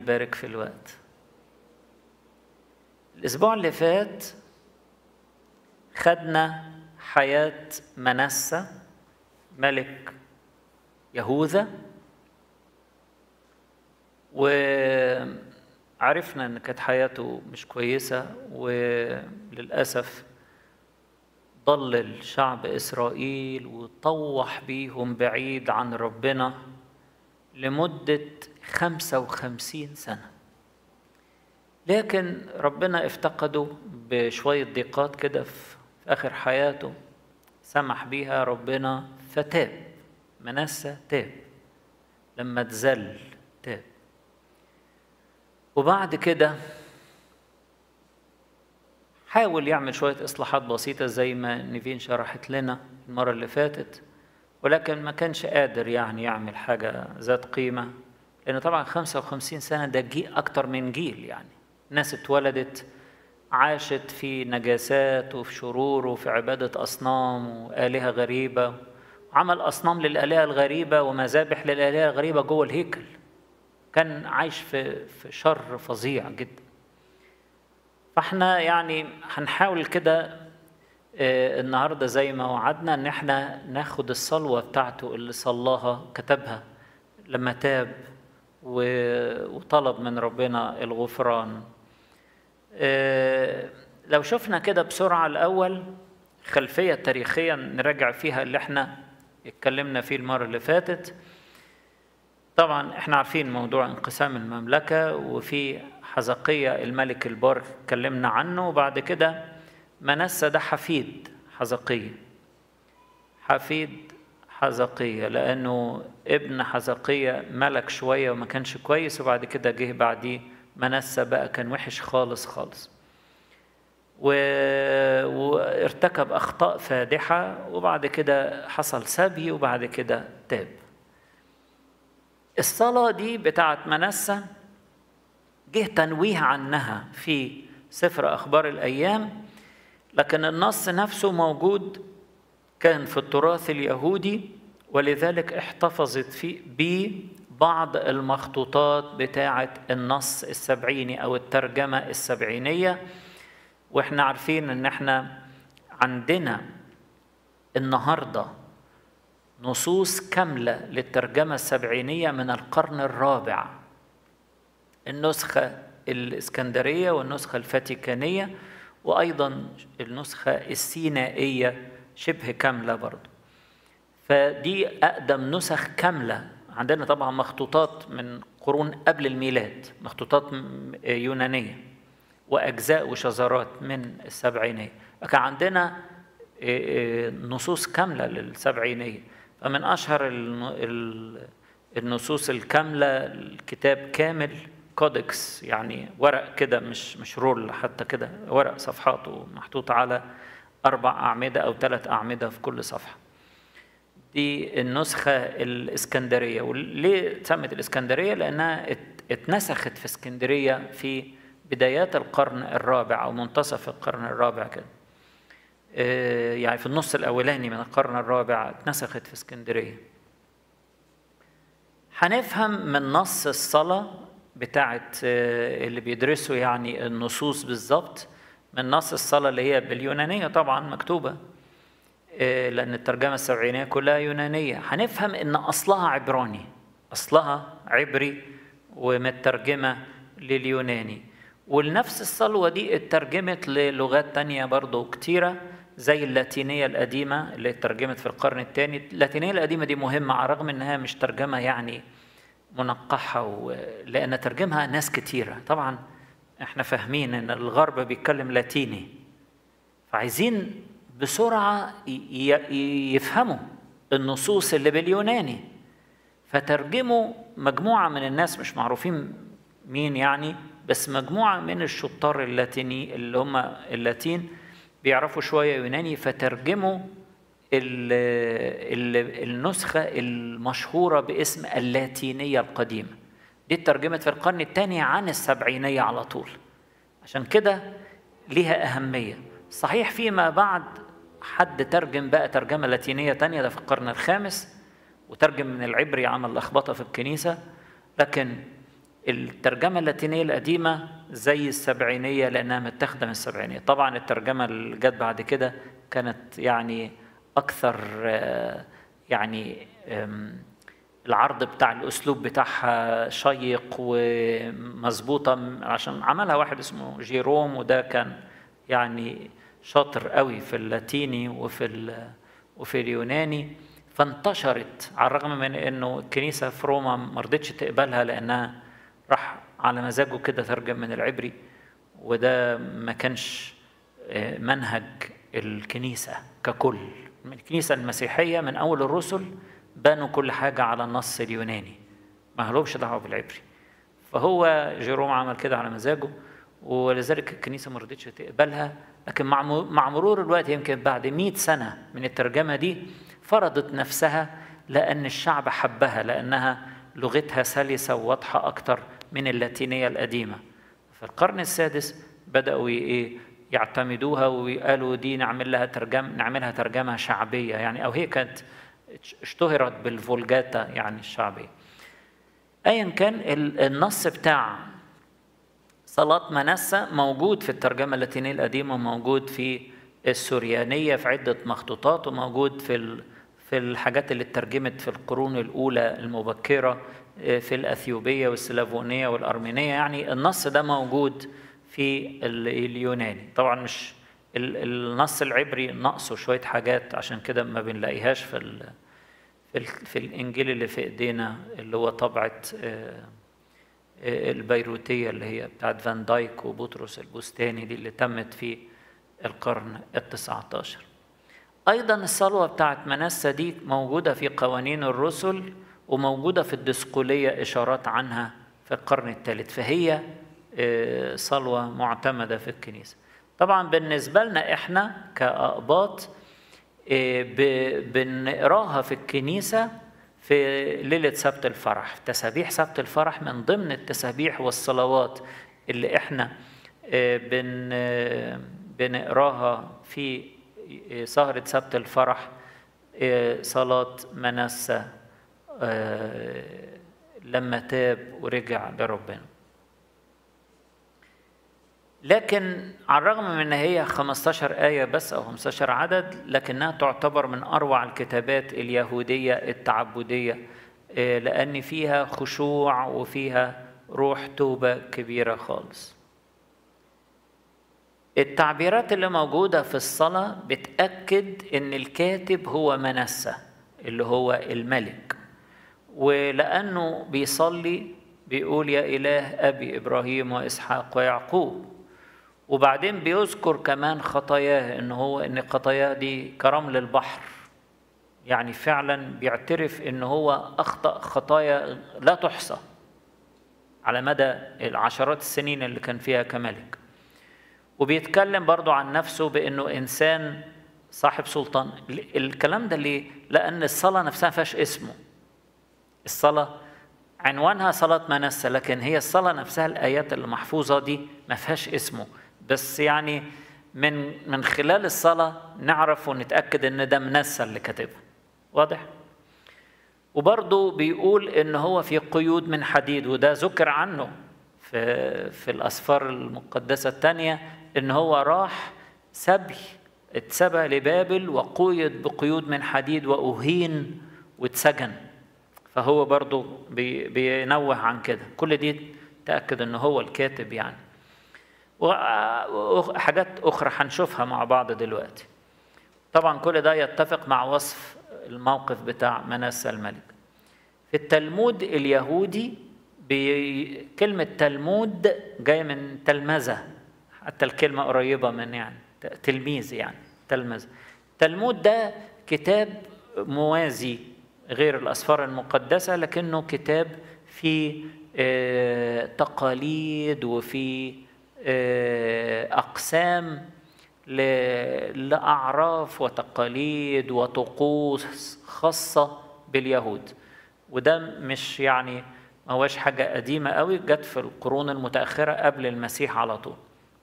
يتبارك في الوقت الأسبوع اللي فات خدنا حياة منسى ملك يهوذا وعرفنا ان كانت حياته مش كويسة وللأسف ضلل شعب إسرائيل وطوح بيهم بعيد عن ربنا لمدة خمسة وخمسين سنة لكن ربنا افتقده بشوية ضيقات كده في آخر حياته سمح بيها ربنا فتاب منسى تاب لما اتذل تاب وبعد كده حاول يعمل شوية إصلاحات بسيطة زي ما نيفين شرحت لنا المرة اللي فاتت ولكن ما كانش قادر يعني يعمل حاجة ذات قيمة لأن طبعا 55 سنة ده جيل أكتر من جيل يعني ناس اتولدت عاشت في نجاسات وفي شرور وفي عبادة أصنام وآلهة غريبة عمل أصنام للآلهة الغريبة ومذابح للآلهة الغريبة جوه الهيكل كان عايش في في شر فظيع جدا فاحنا يعني هنحاول كده النهارده زي ما وعدنا ان احنا ناخد الصلوه بتاعته اللي صلاها كتبها لما تاب وطلب من ربنا الغفران لو شفنا كده بسرعه الاول خلفيه تاريخيه نراجع فيها اللي احنا اتكلمنا فيه المره اللي فاتت طبعا احنا عارفين موضوع انقسام المملكه وفي حزقية الملك البار اتكلمنا عنه وبعد كده منسى ده حفيد حزقية حفيد حزقية لأنه ابن حزقية ملك شوية وما كانش كويس وبعد كده جه بعديه منسى بقى كان وحش خالص خالص و... وارتكب أخطاء فادحة وبعد كده حصل سبي وبعد كده تاب الصلاة دي بتاعت منسى جه تنويه عنها في سفر أخبار الأيام لكن النص نفسه موجود كان في التراث اليهودي ولذلك احتفظت فيه ببعض المخطوطات بتاعة النص السبعيني أو الترجمة السبعينية وإحنا عارفين إن إحنا عندنا النهارده نصوص كاملة للترجمة السبعينية من القرن الرابع النسخة الإسكندرية والنسخة الفاتيكانية وأيضا النسخة السينائية شبه كاملة برضو فدي أقدم نسخ كاملة عندنا طبعا مخطوطات من قرون قبل الميلاد مخطوطات يونانية وأجزاء وشذرات من السبعينية لكن عندنا نصوص كاملة للسبعينية فمن أشهر النصوص الكاملة الكتاب كامل كودكس يعني ورق كده مش مش رول حتى كده ورق صفحات ومحطوط على أربع أعمدة أو ثلاث أعمدة في كل صفحة دي النسخة الإسكندرية وليه اتسمت الإسكندرية لأنها اتنسخت في اسكندرية في بدايات القرن الرابع أو منتصف القرن الرابع كده يعني في النص الأولاني من القرن الرابع اتنسخت في اسكندرية هنفهم من نص الصلاة بتاعت اللي بيدرسوا يعني النصوص بالظبط من نص الصلاة اللي هي باليونانية طبعا مكتوبة لأن الترجمة السبعينية كلها يونانية هنفهم إن أصلها عبراني أصلها عبري ومترجمة لليوناني ولنفس الصلوة دي اترجمت للغات تانية برضو كتيرة زي اللاتينية القديمة اللي اترجمت في القرن الثاني اللاتينية القديمة دي مهمة على الرغم إنها مش ترجمة يعني منقحة و... لأن ترجمها ناس كتيرة طبعا احنا فاهمين إن الغرب بيتكلم لاتيني فعايزين بسرعة ي... يفهموا النصوص اللي باليوناني فترجموا مجموعة من الناس مش معروفين مين يعني بس مجموعة من الشطار اللاتيني اللي هم اللاتين بيعرفوا شوية يوناني فترجموا ال ال النسخة المشهورة باسم اللاتينية القديمة دي اترجمت في القرن الثاني عن السبعينية على طول عشان كده ليها أهمية صحيح فيما بعد حد ترجم بقى ترجمة لاتينية تانية ده في القرن الخامس وترجم من العبري عمل لخبطة في الكنيسة لكن الترجمة اللاتينية القديمة زي السبعينية لأنها متاخدة من السبعينية طبعا الترجمة اللي جت بعد كده كانت يعني أكثر يعني العرض بتاع الأسلوب بتاعها شيق ومظبوطة عشان عملها واحد اسمه جيروم وده كان يعني شاطر قوي في اللاتيني وفي وفي اليوناني فانتشرت على الرغم من انه الكنيسه في روما ما رضتش تقبلها لانها راح على مزاجه كده ترجم من العبري وده ما كانش منهج الكنيسه ككل الكنيسه المسيحيه من اول الرسل بنوا كل حاجه على النص اليوناني ما لهمش دعوه بالعبري فهو جيروم عمل كده على مزاجه ولذلك الكنيسه ما رضتش تقبلها لكن مع مرور الوقت يمكن بعد 100 سنه من الترجمه دي فرضت نفسها لأن الشعب حبها لأنها لغتها سلسة وواضحة أكتر من اللاتينية القديمة في القرن السادس بدأوا إيه يعتمدوها وقالوا دي نعمل لها ترجمة نعملها ترجمة شعبية يعني أو هي كانت اشتهرت بالفولجاتا يعني الشعبية أيا كان النص بتاع صلاة منسى موجود في الترجمة اللاتينية القديمة وموجود في السوريانية في عدة مخطوطات وموجود في في الحاجات اللي اترجمت في القرون الأولى المبكرة في الأثيوبية والسلافونية والأرمينية يعني النص ده موجود في اليوناني طبعا مش النص العبري ناقصه شوية حاجات عشان كده ما بنلاقيهاش في ال في, ال في الإنجيل اللي في إيدينا اللي هو طبعة البيروتية اللي هي بتاعت فان دايك وبطرس البستاني دي اللي تمت في القرن التسعة عشر أيضا الصلوة بتاعت منسى دي موجودة في قوانين الرسل وموجودة في الدسقولية إشارات عنها في القرن الثالث فهي صلوة معتمدة في الكنيسة طبعا بالنسبة لنا إحنا كأقباط بنقراها في الكنيسة في ليلة سبت الفرح تسابيح سبت الفرح من ضمن التسابيح والصلوات اللي إحنا بن بنقراها في سهرة سبت الفرح صلاة منسى لما تاب ورجع لربنا لكن على الرغم من ان هي 15 آية بس أو 15 عدد لكنها تعتبر من أروع الكتابات اليهودية التعبدية لأن فيها خشوع وفيها روح توبة كبيرة خالص التعبيرات اللي موجودة في الصلاة بتأكد إن الكاتب هو منسى اللي هو الملك ولأنه بيصلي بيقول يا إله أبي إبراهيم وإسحاق ويعقوب وبعدين بيذكر كمان خطاياه إن هو إن خطاياه دي كرمل البحر يعني فعلا بيعترف إن هو أخطأ خطايا لا تحصى على مدى العشرات السنين اللي كان فيها كملك وبيتكلم برضو عن نفسه بانه انسان صاحب سلطان الكلام ده ليه لان الصلاه نفسها فيهاش اسمه الصلاه عنوانها صلاه منسى لكن هي الصلاه نفسها الايات اللي محفوظه دي ما فيهاش اسمه بس يعني من من خلال الصلاه نعرف ونتاكد ان ده منسى اللي كاتبها واضح وبرضه بيقول ان هو في قيود من حديد وده ذكر عنه في في الاسفار المقدسه الثانيه ان هو راح سبي اتسبى لبابل وقيد بقيود من حديد واهين واتسجن فهو برضه بي بينوه عن كده كل دي تاكد ان هو الكاتب يعني وحاجات اخرى هنشوفها مع بعض دلوقتي طبعا كل ده يتفق مع وصف الموقف بتاع منسى الملك في التلمود اليهودي بكلمة تلمود جاية من تلمذة حتى الكلمة قريبة من يعني تلميذ يعني تلمذة تلمود ده كتاب موازي غير الأسفار المقدسة لكنه كتاب فيه تقاليد وفي أقسام لأعراف وتقاليد وطقوس خاصة باليهود وده مش يعني ما هوش حاجة قديمة قوي جت في القرون المتأخرة قبل المسيح على طول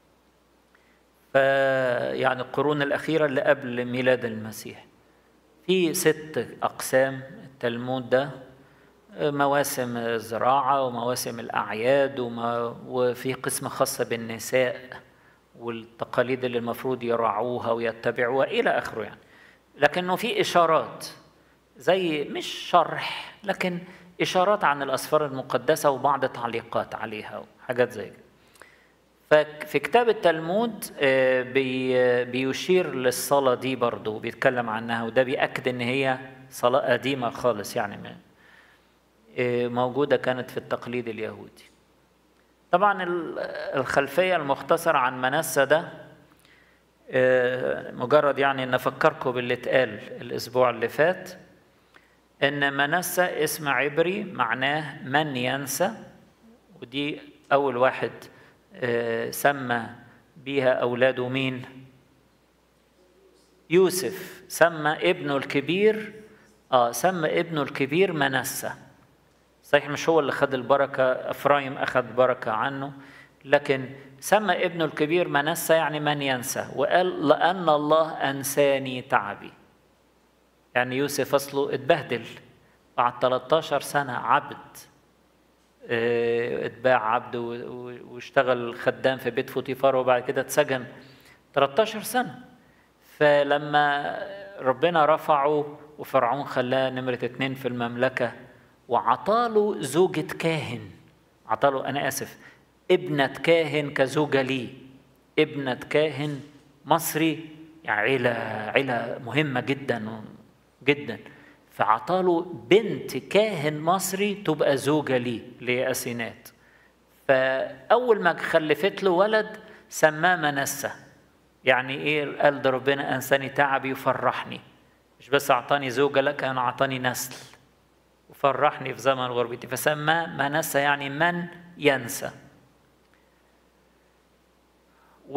فيعني القرون الأخيرة اللي قبل ميلاد المسيح في ست أقسام التلمود ده مواسم الزراعة ومواسم الأعياد وفي قسم خاصة بالنساء والتقاليد اللي المفروض يراعوها ويتبعوها إلى آخره يعني لكنه في إشارات زي مش شرح لكن إشارات عن الأسفار المقدسة وبعض تعليقات عليها وحاجات زي كده ففي كتاب التلمود آه، بيشير للصلاة دي برضه بيتكلم عنها وده بيأكد إن هي صلاة قديمة خالص يعني آه، موجودة كانت في التقليد اليهودي طبعا الخلفية المختصرة عن منسى ده آه، مجرد يعني ان افكركم باللي اتقال الاسبوع اللي فات ان منسى اسم عبري معناه من ينسى ودي اول واحد آه، سمى بيها اولاده مين يوسف سمى ابنه الكبير اه سمى ابنه الكبير منسى صحيح مش هو اللي خد البركه افرايم اخذ بركه عنه لكن سمى ابنه الكبير منسى يعني من ينسى وقال لأن الله أنساني تعبي يعني يوسف أصله اتبهدل بعد 13 سنة عبد آه، اتباع عبد واشتغل خدام في بيت فوتيفار وبعد كده اتسجن 13 سنة فلما ربنا رفعه وفرعون خلاه نمرة اتنين في المملكة وعطاله زوجة كاهن عطاله أنا آسف ابنة كاهن كزوجة لي ابنة كاهن مصري يعني عيلة عيلة مهمة جدا جدا فعطاله بنت كاهن مصري تبقى زوجة لي لأسينات فأول ما خلفت له ولد سماه منسة يعني إيه قال ده ربنا أنساني تعبي وفرحني مش بس أعطاني زوجة لكن أعطاني نسل وفرحني في زمن غربتي فسماه منسة يعني من ينسى و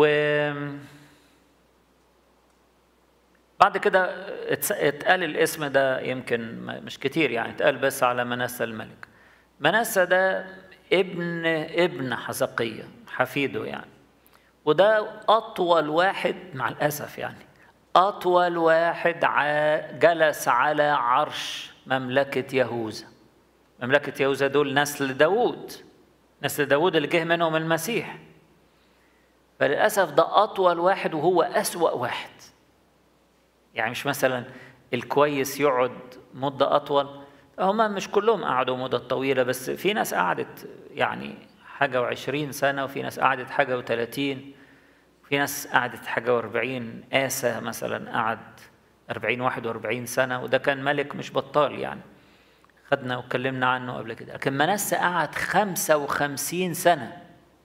بعد كده اتقال الاسم ده يمكن مش كتير يعني اتقال بس على منسى الملك منسى ده ابن ابن حزقية حفيده يعني وده أطول واحد مع الأسف يعني أطول واحد جلس على عرش مملكة يهوذا مملكة يهوذا دول نسل داوود نسل داوود اللي جه منهم المسيح فللأسف ده أطول واحد وهو أسوأ واحد يعني مش مثلا الكويس يقعد مدة أطول هما مش كلهم قعدوا مدة طويلة بس في ناس قعدت يعني حاجة وعشرين سنة وفي ناس قعدت حاجة وثلاثين في ناس قعدت حاجة واربعين آسة مثلا قعد أربعين واحد واربعين سنة وده كان ملك مش بطال يعني خدنا واتكلمنا عنه قبل كده لكن منسى قعد خمسة وخمسين سنة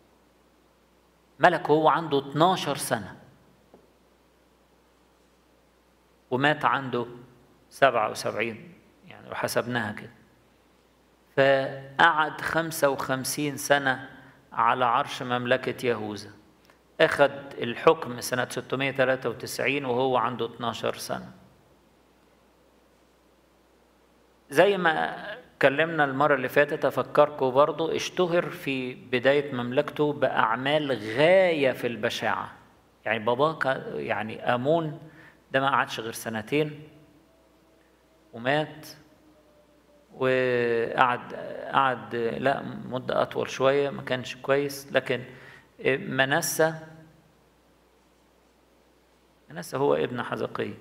ملك وهو عنده 12 سنة ومات عنده 77 يعني لو حسبناها كده فقعد 55 سنة على عرش مملكة يهوذا أخذ الحكم سنة 693 وهو عنده 12 سنة زي ما اتكلمنا المرة اللي فاتت أفكركم برضو اشتهر في بداية مملكته بأعمال غاية في البشاعة يعني باباه يعني آمون ده ما قعدش غير سنتين ومات وقعد قعد لا مدة أطول شوية ما كانش كويس لكن منسى منسى هو ابن حزقية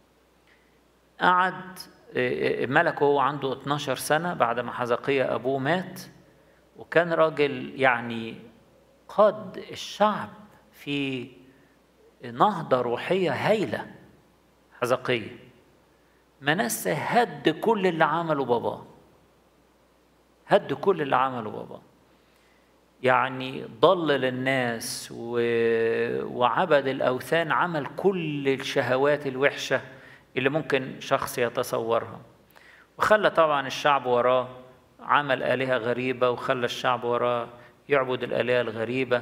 قعد ملك وهو عنده 12 سنة بعد ما حزقية أبوه مات وكان راجل يعني قاد الشعب في نهضة روحية هايلة حزقية منسى هد كل اللي عمله باباه هد كل اللي عمله باباه يعني ضلل الناس وعبد الأوثان عمل كل الشهوات الوحشة اللي ممكن شخص يتصورها وخلى طبعا الشعب وراه عمل آلهة غريبة وخلى الشعب وراه يعبد الآلهة الغريبة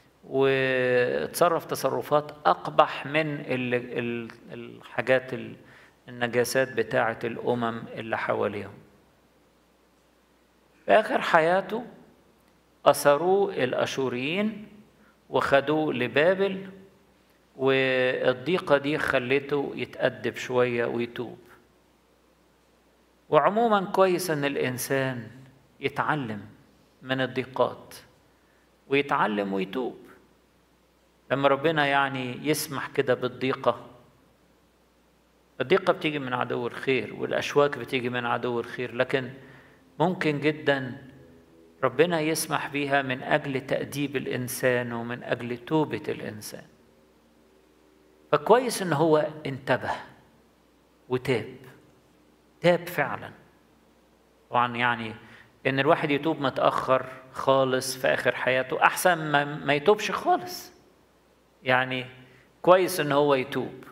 وتصرف تصرفات أقبح من الحاجات النجاسات بتاعة الأمم اللي حواليهم في آخر حياته أسروه الأشوريين وخدوه لبابل والضيقة دي خلته يتأدب شوية ويتوب وعموما كويس ان الانسان يتعلم من الضيقات ويتعلم ويتوب لما ربنا يعني يسمح كده بالضيقة الضيقة بتيجي من عدو الخير والأشواك بتيجي من عدو الخير لكن ممكن جدا ربنا يسمح بيها من أجل تأديب الإنسان ومن أجل توبة الإنسان فكويس إن هو انتبه وتاب تاب فعلا طبعا يعني ان الواحد يتوب متاخر خالص في اخر حياته احسن ما, ما يتوبش خالص يعني كويس ان هو يتوب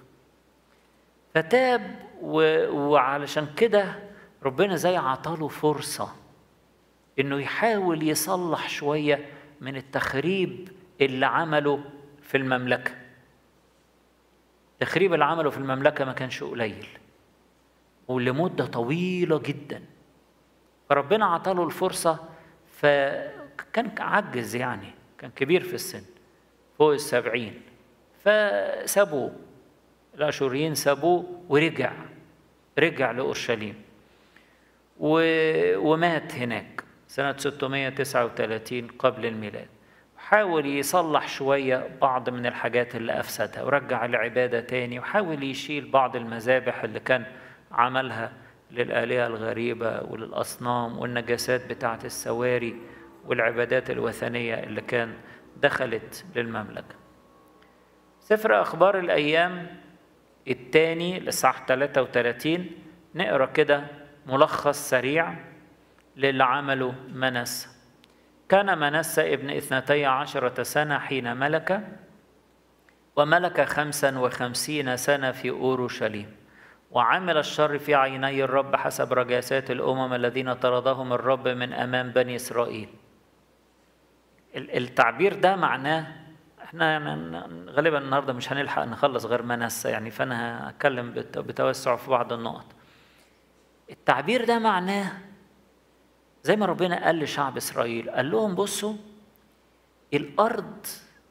فتاب و... وعلشان كده ربنا زي عطاله فرصه انه يحاول يصلح شويه من التخريب اللي عمله في المملكه تخريب اللي عمله في المملكه ما كانش قليل ولمده طويله جدا فربنا عطاله الفرصه فكان عجز يعني كان كبير في السن فوق السبعين فسابوه الاشوريين سابوه ورجع رجع لاورشليم و... ومات هناك سنة 639 قبل الميلاد حاول يصلح شوية بعض من الحاجات اللي أفسدها ورجع العبادة تاني وحاول يشيل بعض المذابح اللي كان عملها للآلهة الغريبة وللأصنام والنجاسات بتاعة السواري والعبادات الوثنية اللي كان دخلت للمملكة سفر أخبار الأيام الثاني لصح 33 نقرأ كده ملخص سريع للي عمله منسى كان منسى ابن اثنتي عشرة سنة حين ملك وملك خمسا وخمسين سنة في أورشليم وعمل الشر في عيني الرب حسب رجاسات الأمم الذين طردهم الرب من أمام بني إسرائيل التعبير ده معناه احنا غالبا النهارده مش هنلحق نخلص غير منسى يعني فانا هتكلم بتوسع في بعض النقط التعبير ده معناه زي ما ربنا قال لشعب اسرائيل قال لهم بصوا الارض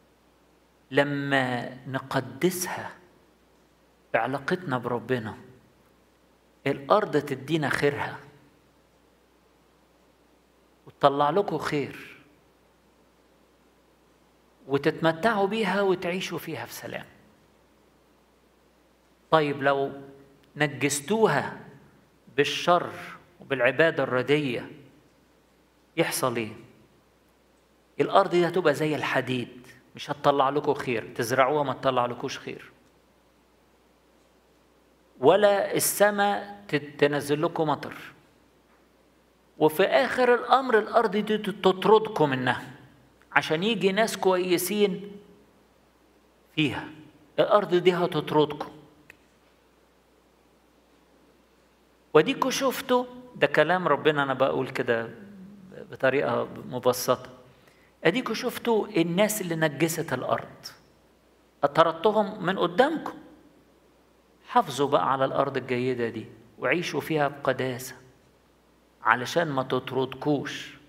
لما نقدسها بعلاقتنا بربنا الارض تدينا خيرها وتطلع لكم خير وتتمتعوا بيها وتعيشوا فيها في سلام طيب لو نجستوها بالشر وبالعباده الرديه يحصل ايه الارض دي هتبقى زي الحديد مش هتطلع لكم خير تزرعوها ما تطلع لكوش خير ولا السماء تنزل لكم مطر وفي اخر الامر الارض دي تطردكم منها عشان يجي ناس كويسين فيها الارض دي هتطردكم وديكوا شفتوا ده كلام ربنا انا بقول كده بطريقه مبسطه اديكوا شفتوا الناس اللي نجست الارض طردتهم من قدامكم حافظوا بقى على الارض الجيده دي وعيشوا فيها بقداسه علشان ما تطردكوش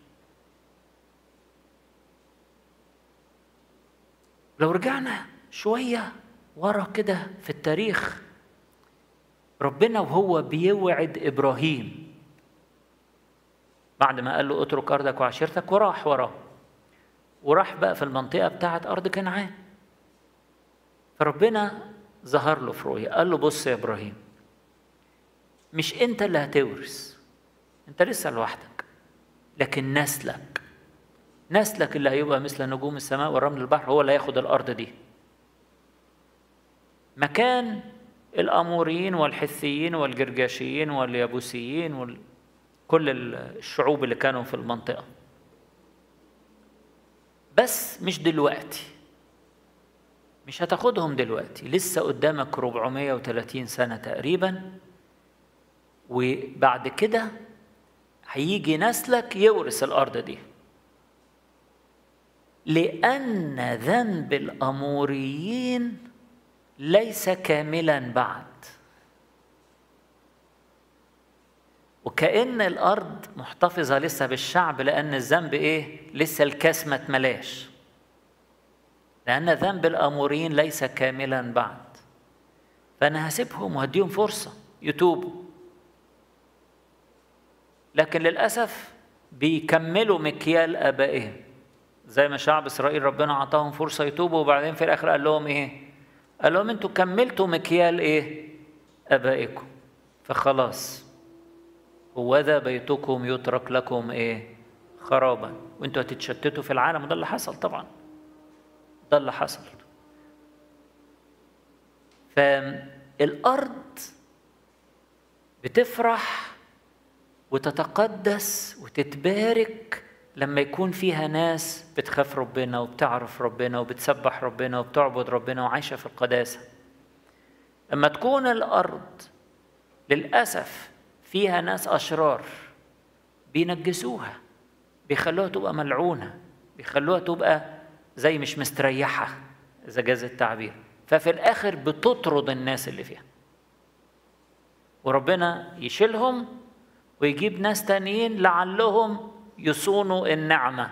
لو رجعنا شويه ورا كده في التاريخ ربنا وهو بيوعد ابراهيم بعد ما قال له اترك ارضك وعشيرتك وراح وراه وراح بقى في المنطقه بتاعه ارض كنعان فربنا ظهر له في رؤيا قال له بص يا ابراهيم مش انت اللي هتورث انت لسه لوحدك لكن نسلك نسلك اللي هيبقى مثل نجوم السماء والرمل البحر هو اللي هياخد الارض دي مكان الاموريين والحثيين والجرجاشيين واليابوسيين وكل الشعوب اللي كانوا في المنطقه بس مش دلوقتي مش هتاخدهم دلوقتي لسه قدامك 430 سنة تقريبا وبعد كده هيجي نسلك يورث الأرض دي لأن ذنب الأموريين ليس كاملا بعد وكأن الأرض محتفظة لسه بالشعب لأن الذنب إيه؟ لسه الكاس ما اتملاش لأن ذنب الأموريين ليس كاملا بعد فأنا هسيبهم وهديهم فرصة يتوبوا لكن للأسف بيكملوا مكيال آبائهم زي ما شعب إسرائيل ربنا أعطاهم فرصة يتوبوا وبعدين في الآخر قال لهم إيه؟ قال لهم أنتوا كملتوا مكيال إيه؟ آبائكم فخلاص هو ذا بيتكم يترك لكم إيه؟ خرابا وأنتوا هتتشتتوا في العالم وده اللي حصل طبعا ده اللي حصل فالأرض بتفرح وتتقدس وتتبارك لما يكون فيها ناس بتخاف ربنا وبتعرف ربنا وبتسبح ربنا وبتعبد ربنا وعايشة في القداسة لما تكون الأرض للأسف فيها ناس أشرار بينجسوها بيخلوها تبقى ملعونة بيخلوها تبقى زي مش مستريحة إذا جاز التعبير ففي الآخر بتطرد الناس اللي فيها وربنا يشيلهم ويجيب ناس تانيين لعلهم يصونوا النعمة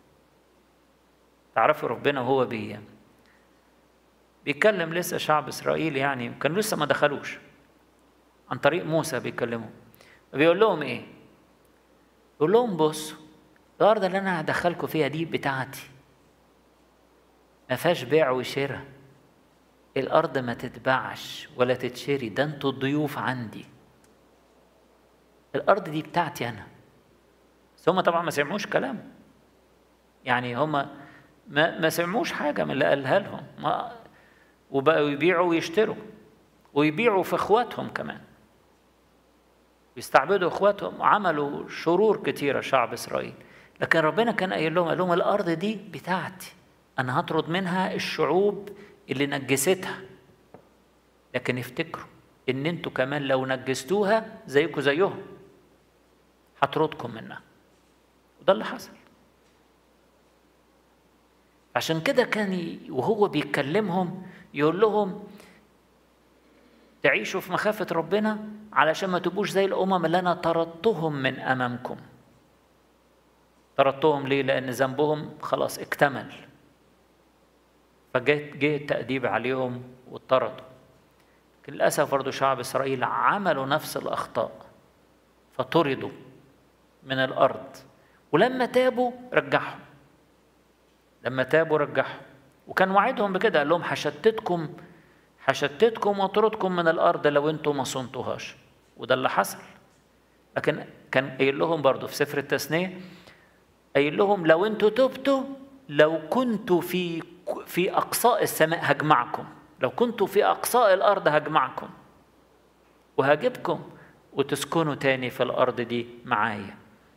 تعرفوا ربنا هو بي بيتكلم لسه شعب إسرائيل يعني كانوا لسه ما دخلوش عن طريق موسى بيكلمهم بيقول لهم إيه؟ يقول لهم بصوا الأرض اللي أنا هدخلكم فيها دي بتاعتي ما فيهاش بيع وشراء الأرض ما تتباعش ولا تتشري ده انتوا الضيوف عندي الأرض دي بتاعتي أنا بس هم طبعا ما سمعوش كلام يعني هم ما, ما سمعوش حاجة من اللي قالها لهم ما وبقوا يبيعوا ويشتروا ويبيعوا في اخواتهم كمان يستعبدوا اخواتهم عملوا شرور كتيرة شعب إسرائيل لكن ربنا كان قايل لهم قال لهم الأرض دي بتاعتي أنا هطرد منها الشعوب اللي نجستها لكن افتكروا ان انتوا كمان لو نجستوها زيكم زيهم هطردكم منها وده اللي حصل عشان كده كان وهو بيكلمهم يقول لهم تعيشوا في مخافة ربنا علشان ما تبقوش زي الأمم اللي أنا طردتهم من أمامكم طردتهم ليه؟ لأن ذنبهم خلاص اكتمل فجاء جه التأديب عليهم واطردوا لكن للأسف برضه شعب إسرائيل عملوا نفس الأخطاء فطردوا من الأرض ولما تابوا رجعهم لما تابوا رجعهم وكان وعدهم بكده قال لهم هشتتكم هشتتكم واطردكم من الأرض لو أنتم ما صنتوهاش وده اللي حصل لكن كان قايل لهم برضه في سفر التثنية قايل لهم لو أنتوا تبتوا لو كنتوا في في أقصاء السماء هجمعكم لو كنتوا في أقصاء الأرض هجمعكم وهجيبكم وتسكنوا تاني في الأرض دي معايا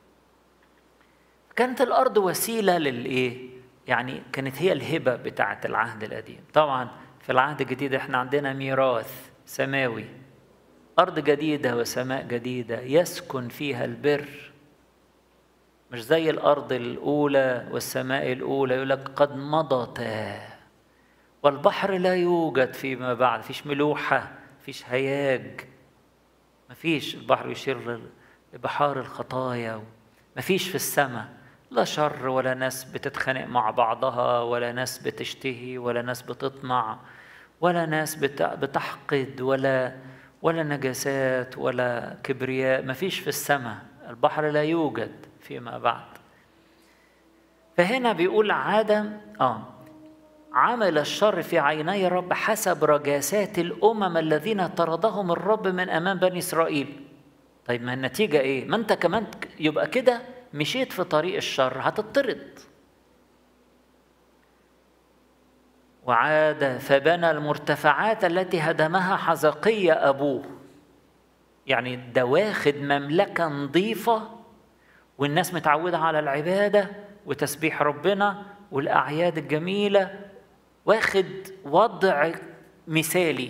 كانت الأرض وسيلة للإيه؟ يعني كانت هي الهبة بتاعة العهد القديم طبعا في العهد الجديد احنا عندنا ميراث سماوي أرض جديدة وسماء جديدة يسكن فيها البر مش زي الأرض الأولى والسماء الأولى يقول لك قد مضتا والبحر لا يوجد فيما بعد فيش ملوحة فيش هياج مفيش البحر يشير لبحار الخطايا مفيش في السماء لا شر ولا ناس بتتخانق مع بعضها ولا ناس بتشتهي ولا ناس بتطمع ولا ناس بتحقد ولا ولا نجاسات ولا كبرياء مفيش في السماء البحر لا يوجد فيما بعد فهنا بيقول عادة آه عمل الشر في عيني الرب حسب رجاسات الأمم الذين طردهم الرب من أمام بني إسرائيل طيب ما النتيجة إيه؟ ما أنت كمان يبقى كده مشيت في طريق الشر هتطرد وعاد فبنى المرتفعات التي هدمها حزقية أبوه يعني ده واخد مملكة نظيفة والناس متعودة على العبادة وتسبيح ربنا والأعياد الجميلة واخد وضع مثالي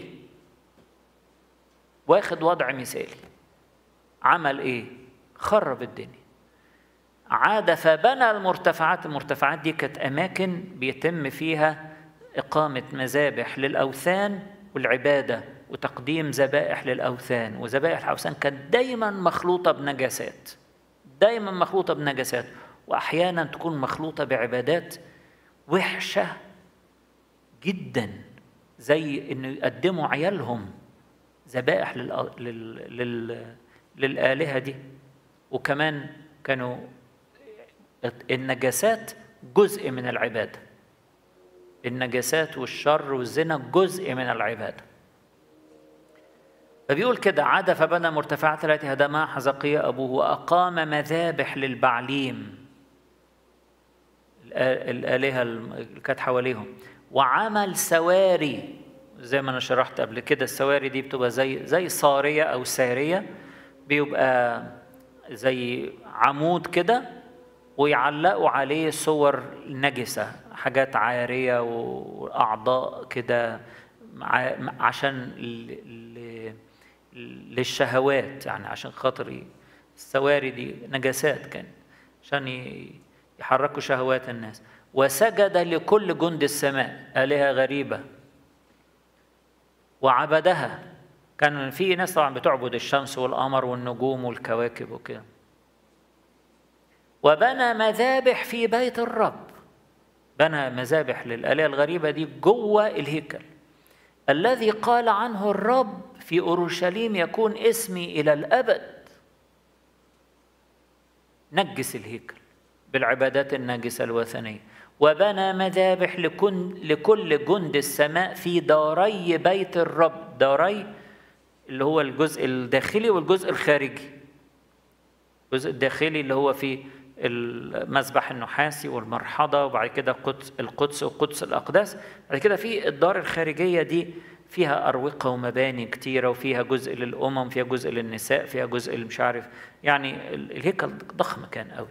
واخد وضع مثالي عمل ايه خرب الدنيا عاد فبنى المرتفعات المرتفعات دي كانت اماكن بيتم فيها اقامه مذابح للاوثان والعباده وتقديم ذبائح للاوثان وذبائح الاوثان كانت دايما مخلوطه بنجاسات دايما مخلوطه بنجاسات واحيانا تكون مخلوطه بعبادات وحشه جدا زي انه يقدموا عيالهم ذبائح لل... لل... لل... للآلهة دي وكمان كانوا النجاسات جزء من العباده النجاسات والشر والزنا جزء من العباده فبيقول كده عاد فبنى مرتفعات التي هدمها حزقية أبوه وأقام مذابح للبعليم الآلهة اللي كانت حواليهم وعمل سواري زي ما أنا شرحت قبل كده السواري دي بتبقى زي زي صارية أو سارية بيبقى زي عمود كده ويعلقوا عليه صور نجسة حاجات عارية وأعضاء كده عشان للشهوات يعني عشان خاطر السواري دي نجاسات كان عشان يحركوا شهوات الناس وسجد لكل جند السماء آلهة غريبة وعبدها كان في ناس طبعا بتعبد الشمس والقمر والنجوم والكواكب وكده وبنى مذابح في بيت الرب بنى مذابح للآلهة الغريبة دي جوه الهيكل الذي قال عنه الرب في اورشليم يكون اسمي الى الابد نجس الهيكل بالعبادات الناجسه الوثنيه وبنى مذابح لكل لكل جند السماء في داري بيت الرب داري اللي هو الجزء الداخلي والجزء الخارجي الجزء الداخلي اللي هو في المذبح النحاسي والمرحضة وبعد كده القدس القدس وقدس الأقداس بعد كده في الدار الخارجية دي فيها أروقة ومباني كتيرة وفيها جزء للأمم فيها جزء للنساء فيها جزء مش عارف يعني الهيكل ضخم كان قوي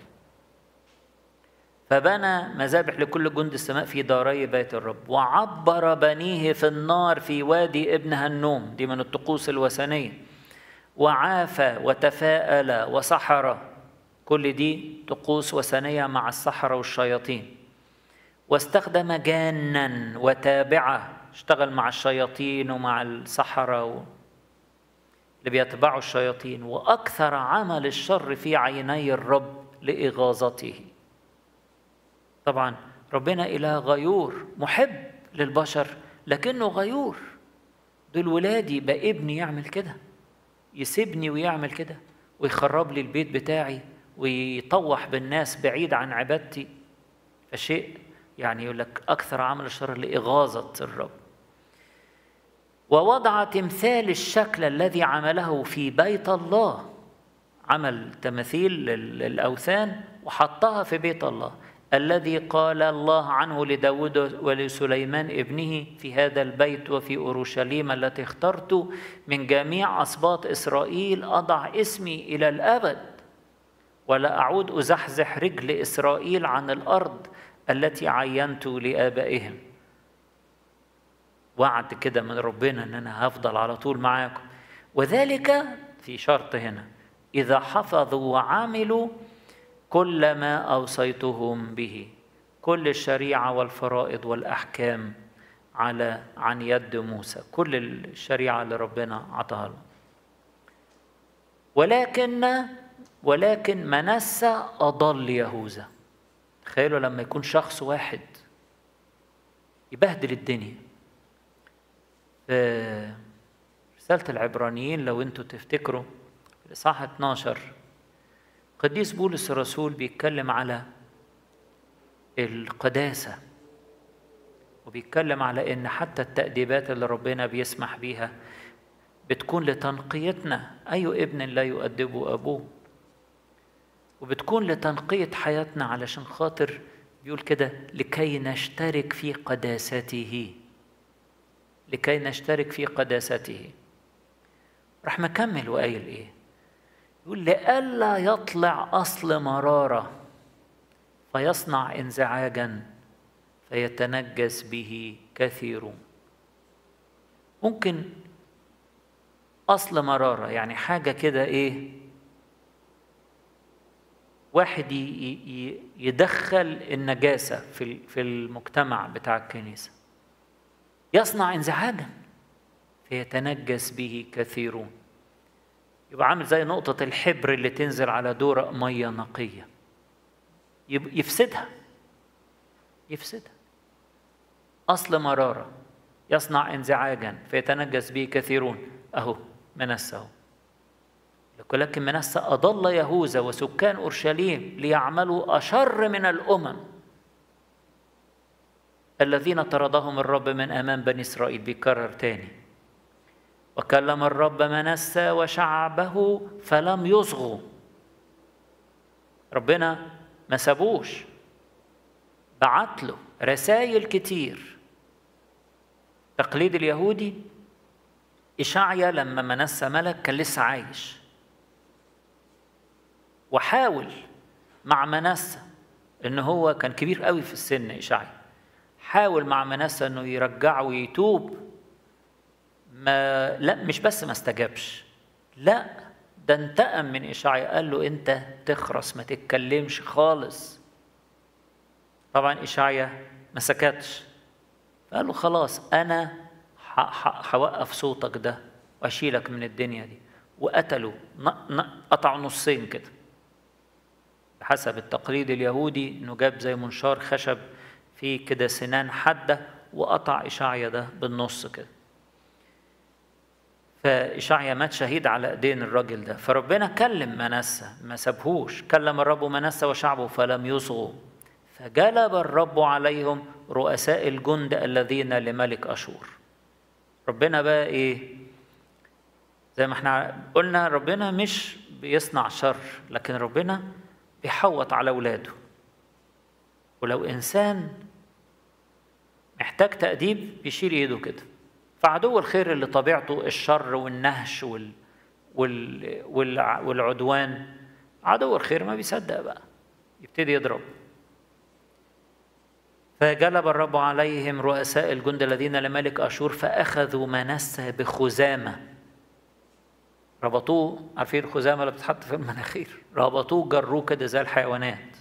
فبنى مذابح لكل جند السماء في داري بيت الرب وعبر بنيه في النار في وادي ابن هنوم دي من الطقوس الوثنية وعافى وتفاءل وسحر كل دي طقوس وثنية مع السحرة والشياطين واستخدم جانا وتابعة اشتغل مع الشياطين ومع السحرة و... اللي بيتبعوا الشياطين وأكثر عمل الشر في عيني الرب لإغاظته طبعا ربنا إله غيور محب للبشر لكنه غيور دول ولادي بقى ابني يعمل كده يسيبني ويعمل كده ويخرب لي البيت بتاعي ويطوح بالناس بعيد عن عبادتي فشيء يعني يقول لك أكثر عمل الشر لإغاظة الرب ووضع تمثال الشكل الذي عمله في بيت الله عمل تماثيل للأوثان وحطها في بيت الله الذي قال الله عنه لداود ولسليمان ابنه في هذا البيت وفي أورشليم التي اخترت من جميع أسباط إسرائيل أضع اسمي إلى الأبد ولا أعود أزحزح رجل إسرائيل عن الأرض التي عينت لآبائهم وعد كده من ربنا ان انا هفضل على طول معاكم وذلك في شرط هنا اذا حفظوا وعملوا كل ما اوصيتهم به كل الشريعه والفرائض والاحكام على عن يد موسى كل الشريعه اللي ربنا عطاها له ولكن ولكن منسى اضل يهوذا تخيلوا لما يكون شخص واحد يبهدل الدنيا في رسالة العبرانيين لو انتوا تفتكروا في الإصحاح 12 قديس بولس الرسول بيتكلم على القداسة وبيتكلم على إن حتى التأديبات اللي ربنا بيسمح بيها بتكون لتنقيتنا أي ابن لا يؤدبه أبوه وبتكون لتنقية حياتنا علشان خاطر بيقول كده لكي نشترك في قداسته لكي نشترك في قداسته راح مكمل وقايل ايه يقول لئلا يطلع اصل مراره فيصنع انزعاجا فيتنجس به كثيرون ممكن اصل مراره يعني حاجه كده ايه واحد يدخل النجاسه في في المجتمع بتاع الكنيسه يصنع انزعاجا فيتنجس به كثيرون يبقى عامل زي نقطة الحبر اللي تنزل على دورق مية نقية يفسدها يفسدها أصل مرارة يصنع انزعاجا فيتنجس به كثيرون أهو منسه ولكن منسى أضل يهوذا وسكان أورشليم ليعملوا أشر من الأمم الذين طردهم الرب من أمام بني إسرائيل بيكرر تاني وكلم الرب منسى وشعبه فلم يصغوا ربنا ما سابوش بعت له رسائل كتير تقليد اليهودي إشعيا لما منسى ملك كان لسه عايش وحاول مع منسى ان هو كان كبير قوي في السن إشعيا حاول مع منسى انه يرجعه ويتوب ما لا مش بس ما استجابش لا ده انتقم من إشعيا قال له انت تخرس ما تتكلمش خالص طبعا إشعيا ما سكتش فقال له خلاص انا هوقف صوتك ده واشيلك من الدنيا دي وقتلوا قطعوا نصين كده بحسب التقليد اليهودي انه جاب زي منشار خشب فيه كده سنان حاده وقطع اشعيا ده بالنص كده فإشعيا مات شهيد على ايدين الراجل ده فربنا كلم منسى ما سابهوش كلم الرب منسى وشعبه فلم يصغوا فجلب الرب عليهم رؤساء الجند الذين لملك أشور ربنا بقى إيه زي ما احنا قلنا ربنا مش بيصنع شر لكن ربنا بيحوط على أولاده ولو إنسان محتاج تأديب بيشيل إيده كده فعدو الخير اللي طبيعته الشر والنهش وال... وال... وال... والعدوان عدو الخير ما بيصدق بقى يبتدي يضرب فجلب الرب عليهم رؤساء الجند الذين لملك أشور فأخذوا منسى بخزامة ربطوه عارفين الخزامة اللي بتتحط في المناخير ربطوه جروه كده زي الحيوانات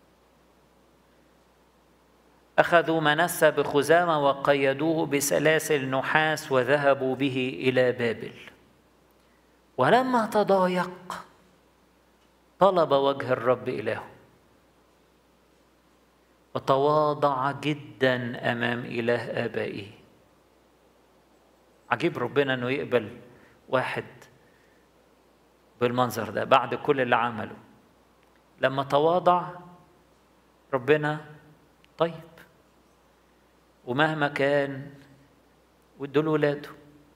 أخذوا منسى بخزامة وقيدوه بسلاسل نحاس وذهبوا به إلى بابل ولما تضايق طلب وجه الرب إلهه وتواضع جدا امام اله ابائه عجيب ربنا انه يقبل واحد بالمنظر ده بعد كل اللي عمله لما تواضع ربنا طيب ومهما كان وادوا ولاده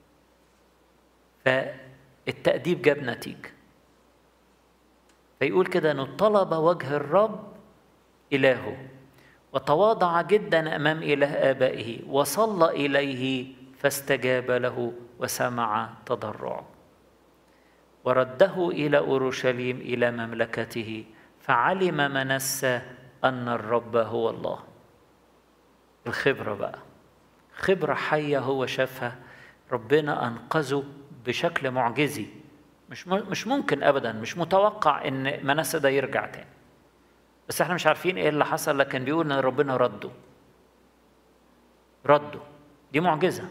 فالتأديب جاب نتيجة فيقول كده انه طلب وجه الرب إلهه وتواضع جدا امام اله ابائه وصلى اليه فاستجاب له وسمع تضرعه ورده الى اورشليم الى مملكته فعلم منسى ان الرب هو الله الخبره بقى خبره حيه هو شافها ربنا انقذه بشكل معجزي مش مش ممكن ابدا مش متوقع ان منسى ده يرجع تاني بس احنا مش عارفين ايه اللي حصل لكن بيقول ان ربنا رده رده دي معجزه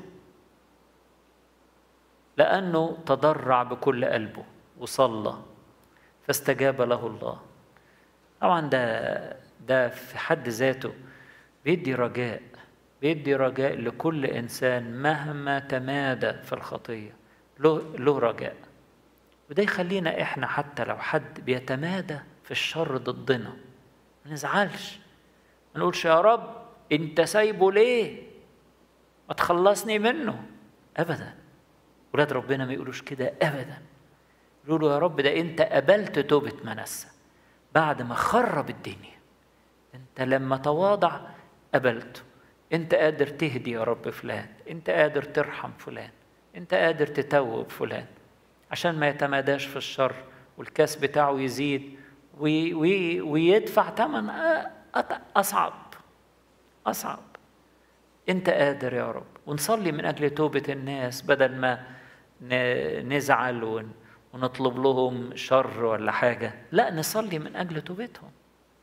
لانه تضرع بكل قلبه وصلى فاستجاب له الله طبعا ده ده في حد ذاته بيدي رجاء بيدي رجاء لكل انسان مهما تمادى في الخطيه له له رجاء وده يخلينا احنا حتى لو حد بيتمادى في الشر ضدنا ما نزعلش ما نقولش يا رب انت سايبه ليه ما تخلصني منه ابدا ولاد ربنا ما يقولوش كده ابدا يقولوا يا رب ده انت قبلت توبه منسى بعد ما خرب الدنيا انت لما تواضع قبلته انت قادر تهدي يا رب فلان انت قادر ترحم فلان انت قادر تتوب فلان عشان ما يتماداش في الشر والكاس بتاعه يزيد وي وي ويدفع ثمن أصعب أصعب أنت قادر يا رب ونصلي من أجل توبة الناس بدل ما نزعل ونطلب لهم شر ولا حاجة لا نصلي من أجل توبتهم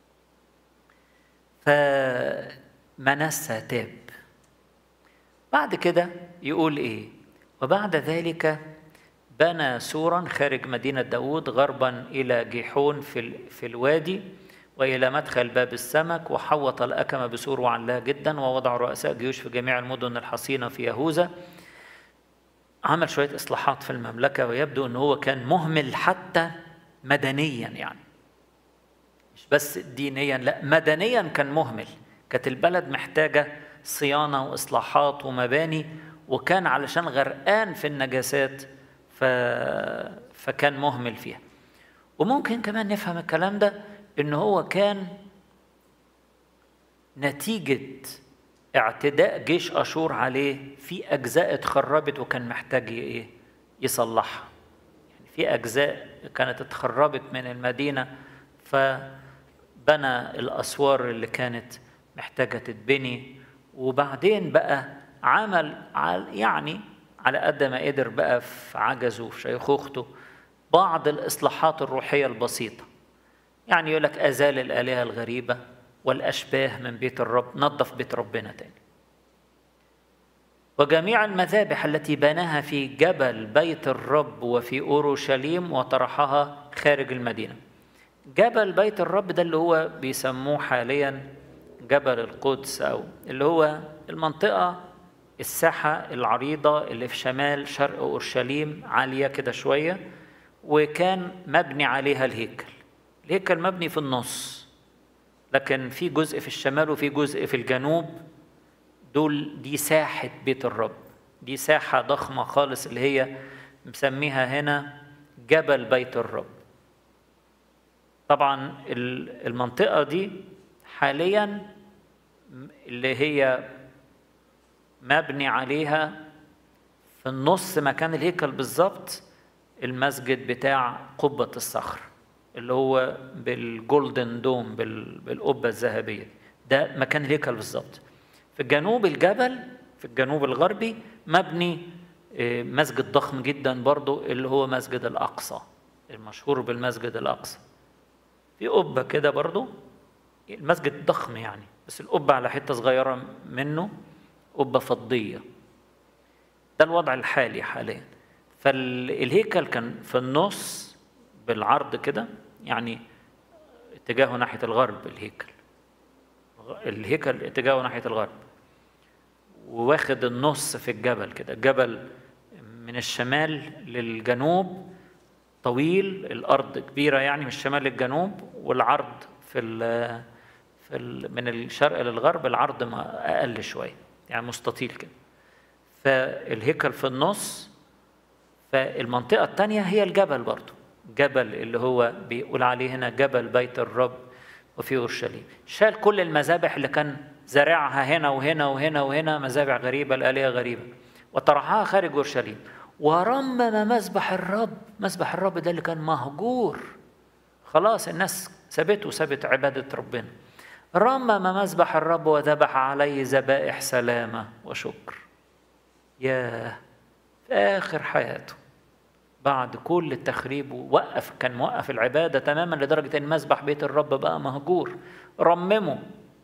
فمنسى تاب بعد كده يقول إيه وبعد ذلك بنى سورا خارج مدينة داود غربا إلى جيحون في, في الوادي وإلى مدخل باب السمك وحوط الأكمة بسور وعلاه جدا ووضع رؤساء جيوش في جميع المدن الحصينة في يهوذا عمل شوية إصلاحات في المملكة ويبدو أنه هو كان مهمل حتى مدنيا يعني مش بس دينيا لا مدنيا كان مهمل كانت البلد محتاجة صيانة وإصلاحات ومباني وكان علشان غرقان في النجاسات ف... فكان مهمل فيها وممكن كمان نفهم الكلام ده ان هو كان نتيجة اعتداء جيش أشور عليه في أجزاء اتخربت وكان محتاج إيه؟ يصلحها. يعني في أجزاء كانت اتخربت من المدينة فبنى الأسوار اللي كانت محتاجة تتبني وبعدين بقى عمل يعني على قد ما قدر بقى في عجزه وفي شيخوخته بعض الإصلاحات الروحية البسيطة يعني يقول لك أزال الآلهة الغريبة والأشباه من بيت الرب نظف بيت ربنا تاني وجميع المذابح التي بناها في جبل بيت الرب وفي أورشليم وطرحها خارج المدينة جبل بيت الرب ده اللي هو بيسموه حاليا جبل القدس أو اللي هو المنطقة الساحة العريضة اللي في شمال شرق أورشليم عالية كده شوية وكان مبني عليها الهيكل الهيكل مبني في النص لكن في جزء في الشمال وفي جزء في الجنوب دول دي ساحة بيت الرب دي ساحة ضخمة خالص اللي هي مسميها هنا جبل بيت الرب طبعا المنطقة دي حاليا اللي هي مبني عليها في النص مكان الهيكل بالظبط المسجد بتاع قبة الصخر اللي هو بالجولدن دوم بالقبة الذهبية ده مكان الهيكل بالظبط في جنوب الجبل في الجنوب الغربي مبني مسجد ضخم جدا برضو اللي هو مسجد الأقصى المشهور بالمسجد الأقصى في قبة كده برضو المسجد ضخم يعني بس القبة على حتة صغيرة منه قبة فضية ده الوضع الحالي حاليا فالهيكل كان في النص بالعرض كده يعني اتجاهه ناحية الغرب الهيكل الهيكل اتجاهه ناحية الغرب وواخد النص في الجبل كده الجبل من الشمال للجنوب طويل الأرض كبيرة يعني من الشمال للجنوب والعرض في ال في ال من الشرق للغرب العرض ما أقل شوية يعني مستطيل كده فالهيكل في النص فالمنطقة الثانية هي الجبل برضو جبل اللي هو بيقول عليه هنا جبل بيت الرب وفي اورشليم شال كل المذابح اللي كان زارعها هنا وهنا وهنا وهنا مذابح غريبه الالهه غريبه وطرحها خارج اورشليم ورمم مذبح الرب مذبح الرب ده اللي كان مهجور خلاص الناس سابته سابت عباده ربنا رمم مذبح الرب وذبح عليه ذبائح سلامه وشكر ياه في اخر حياته بعد كل التخريب وقف كان موقف العبادة تماما لدرجة أن مسبح بيت الرب بقى مهجور رممه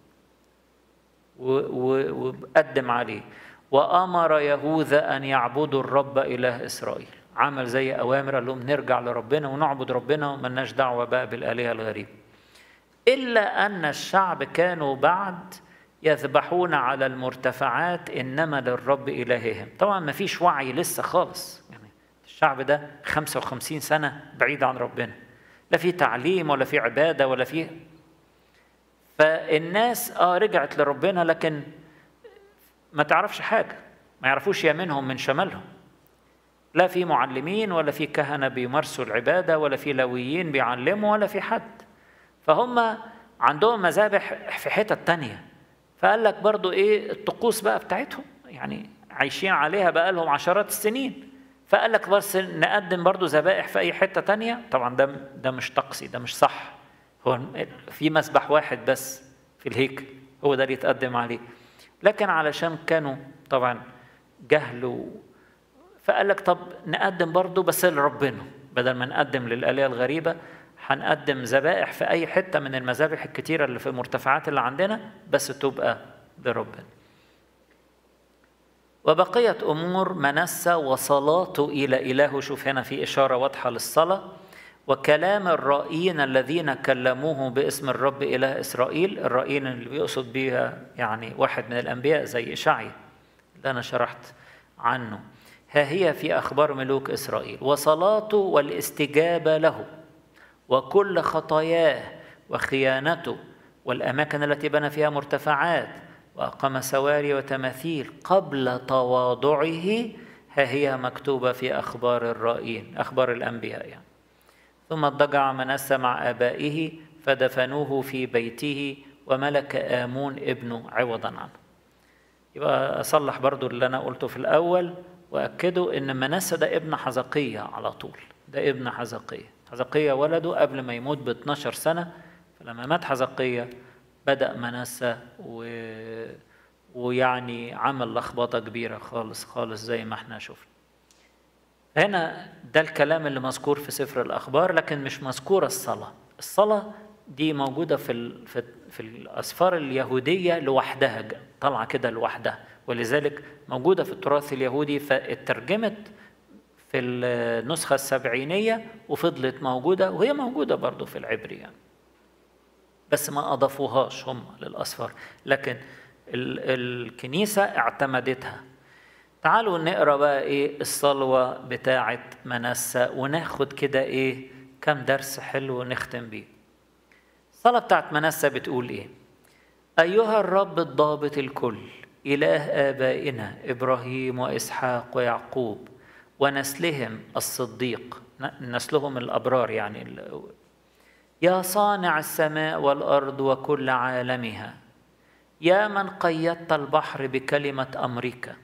وقدم عليه وأمر يهوذا أن يعبدوا الرب إله إسرائيل عمل زي أوامر قال لهم نرجع لربنا ونعبد ربنا وملناش دعوة بقى بالآلهة الغريبة إلا أن الشعب كانوا بعد يذبحون على المرتفعات إنما للرب إلههم طبعا ما فيش وعي لسه خالص الشعب ده 55 سنة بعيد عن ربنا لا في تعليم ولا في عبادة ولا في فالناس اه رجعت لربنا لكن ما تعرفش حاجة ما يعرفوش يمينهم من شمالهم لا في معلمين ولا في كهنة بيمارسوا العبادة ولا في لويين بيعلموا ولا في حد فهم عندهم مذابح في حتت تانية فقال لك برضو ايه الطقوس بقى بتاعتهم يعني عايشين عليها بقى لهم عشرات السنين فقال لك بس نقدم برضو ذبائح في اي حته تانية طبعا ده ده مش طقسي ده مش صح هو في مسبح واحد بس في الهيكل هو ده اللي يتقدم عليه لكن علشان كانوا طبعا جهل و... فقال لك طب نقدم برضو بس لربنا بدل ما نقدم للآلهة الغريبة هنقدم ذبائح في أي حتة من المذابح الكتيرة اللي في المرتفعات اللي عندنا بس تبقى لربنا وبقيت أمور منسى وصلاته إلى إله شوف هنا في إشارة واضحة للصلاة وكلام الرائين الذين كلموه باسم الرب إله إسرائيل الرائين اللي بيقصد بيها يعني واحد من الأنبياء زي إشعيا اللي أنا شرحت عنه ها هي في أخبار ملوك إسرائيل وصلاته والاستجابة له وكل خطاياه وخيانته والأماكن التي بنى فيها مرتفعات وأقام سواري وتماثيل قبل تواضعه ها هي مكتوبة في أخبار الرائين أخبار الأنبياء يعني. ثم اضطجع منسى مع آبائه فدفنوه في بيته وملك آمون ابنه عوضا عنه يبقى أصلح برضو اللي أنا قلته في الأول وأكدوا إن منسى ده ابن حزقية على طول ده ابن حزقية حزقية ولده قبل ما يموت ب 12 سنة فلما مات حزقية بدأ منسى و... ويعني عمل لخبطة كبيرة خالص خالص زي ما احنا شفنا هنا ده الكلام اللي مذكور في سفر الأخبار لكن مش مذكورة الصلاة الصلاة دي موجودة في ال... في, في الأسفار اليهودية لوحدها طالعة كده لوحدها ولذلك موجودة في التراث اليهودي فاترجمت في النسخة السبعينية وفضلت موجودة وهي موجودة برضو في العبري يعني. بس ما أضافوهاش هم للأسفار لكن الكنيسة اعتمدتها تعالوا نقرا بقى ايه الصلوة بتاعة منسى وناخد كده ايه كم درس حلو نختم بيه الصلاة بتاعة منسى بتقول ايه أيها الرب الضابط الكل إله آبائنا إبراهيم وإسحاق ويعقوب ونسلهم الصديق نسلهم الأبرار يعني يا صانع السماء والأرض وكل عالمها يا من قيدت البحر بكلمة أمرك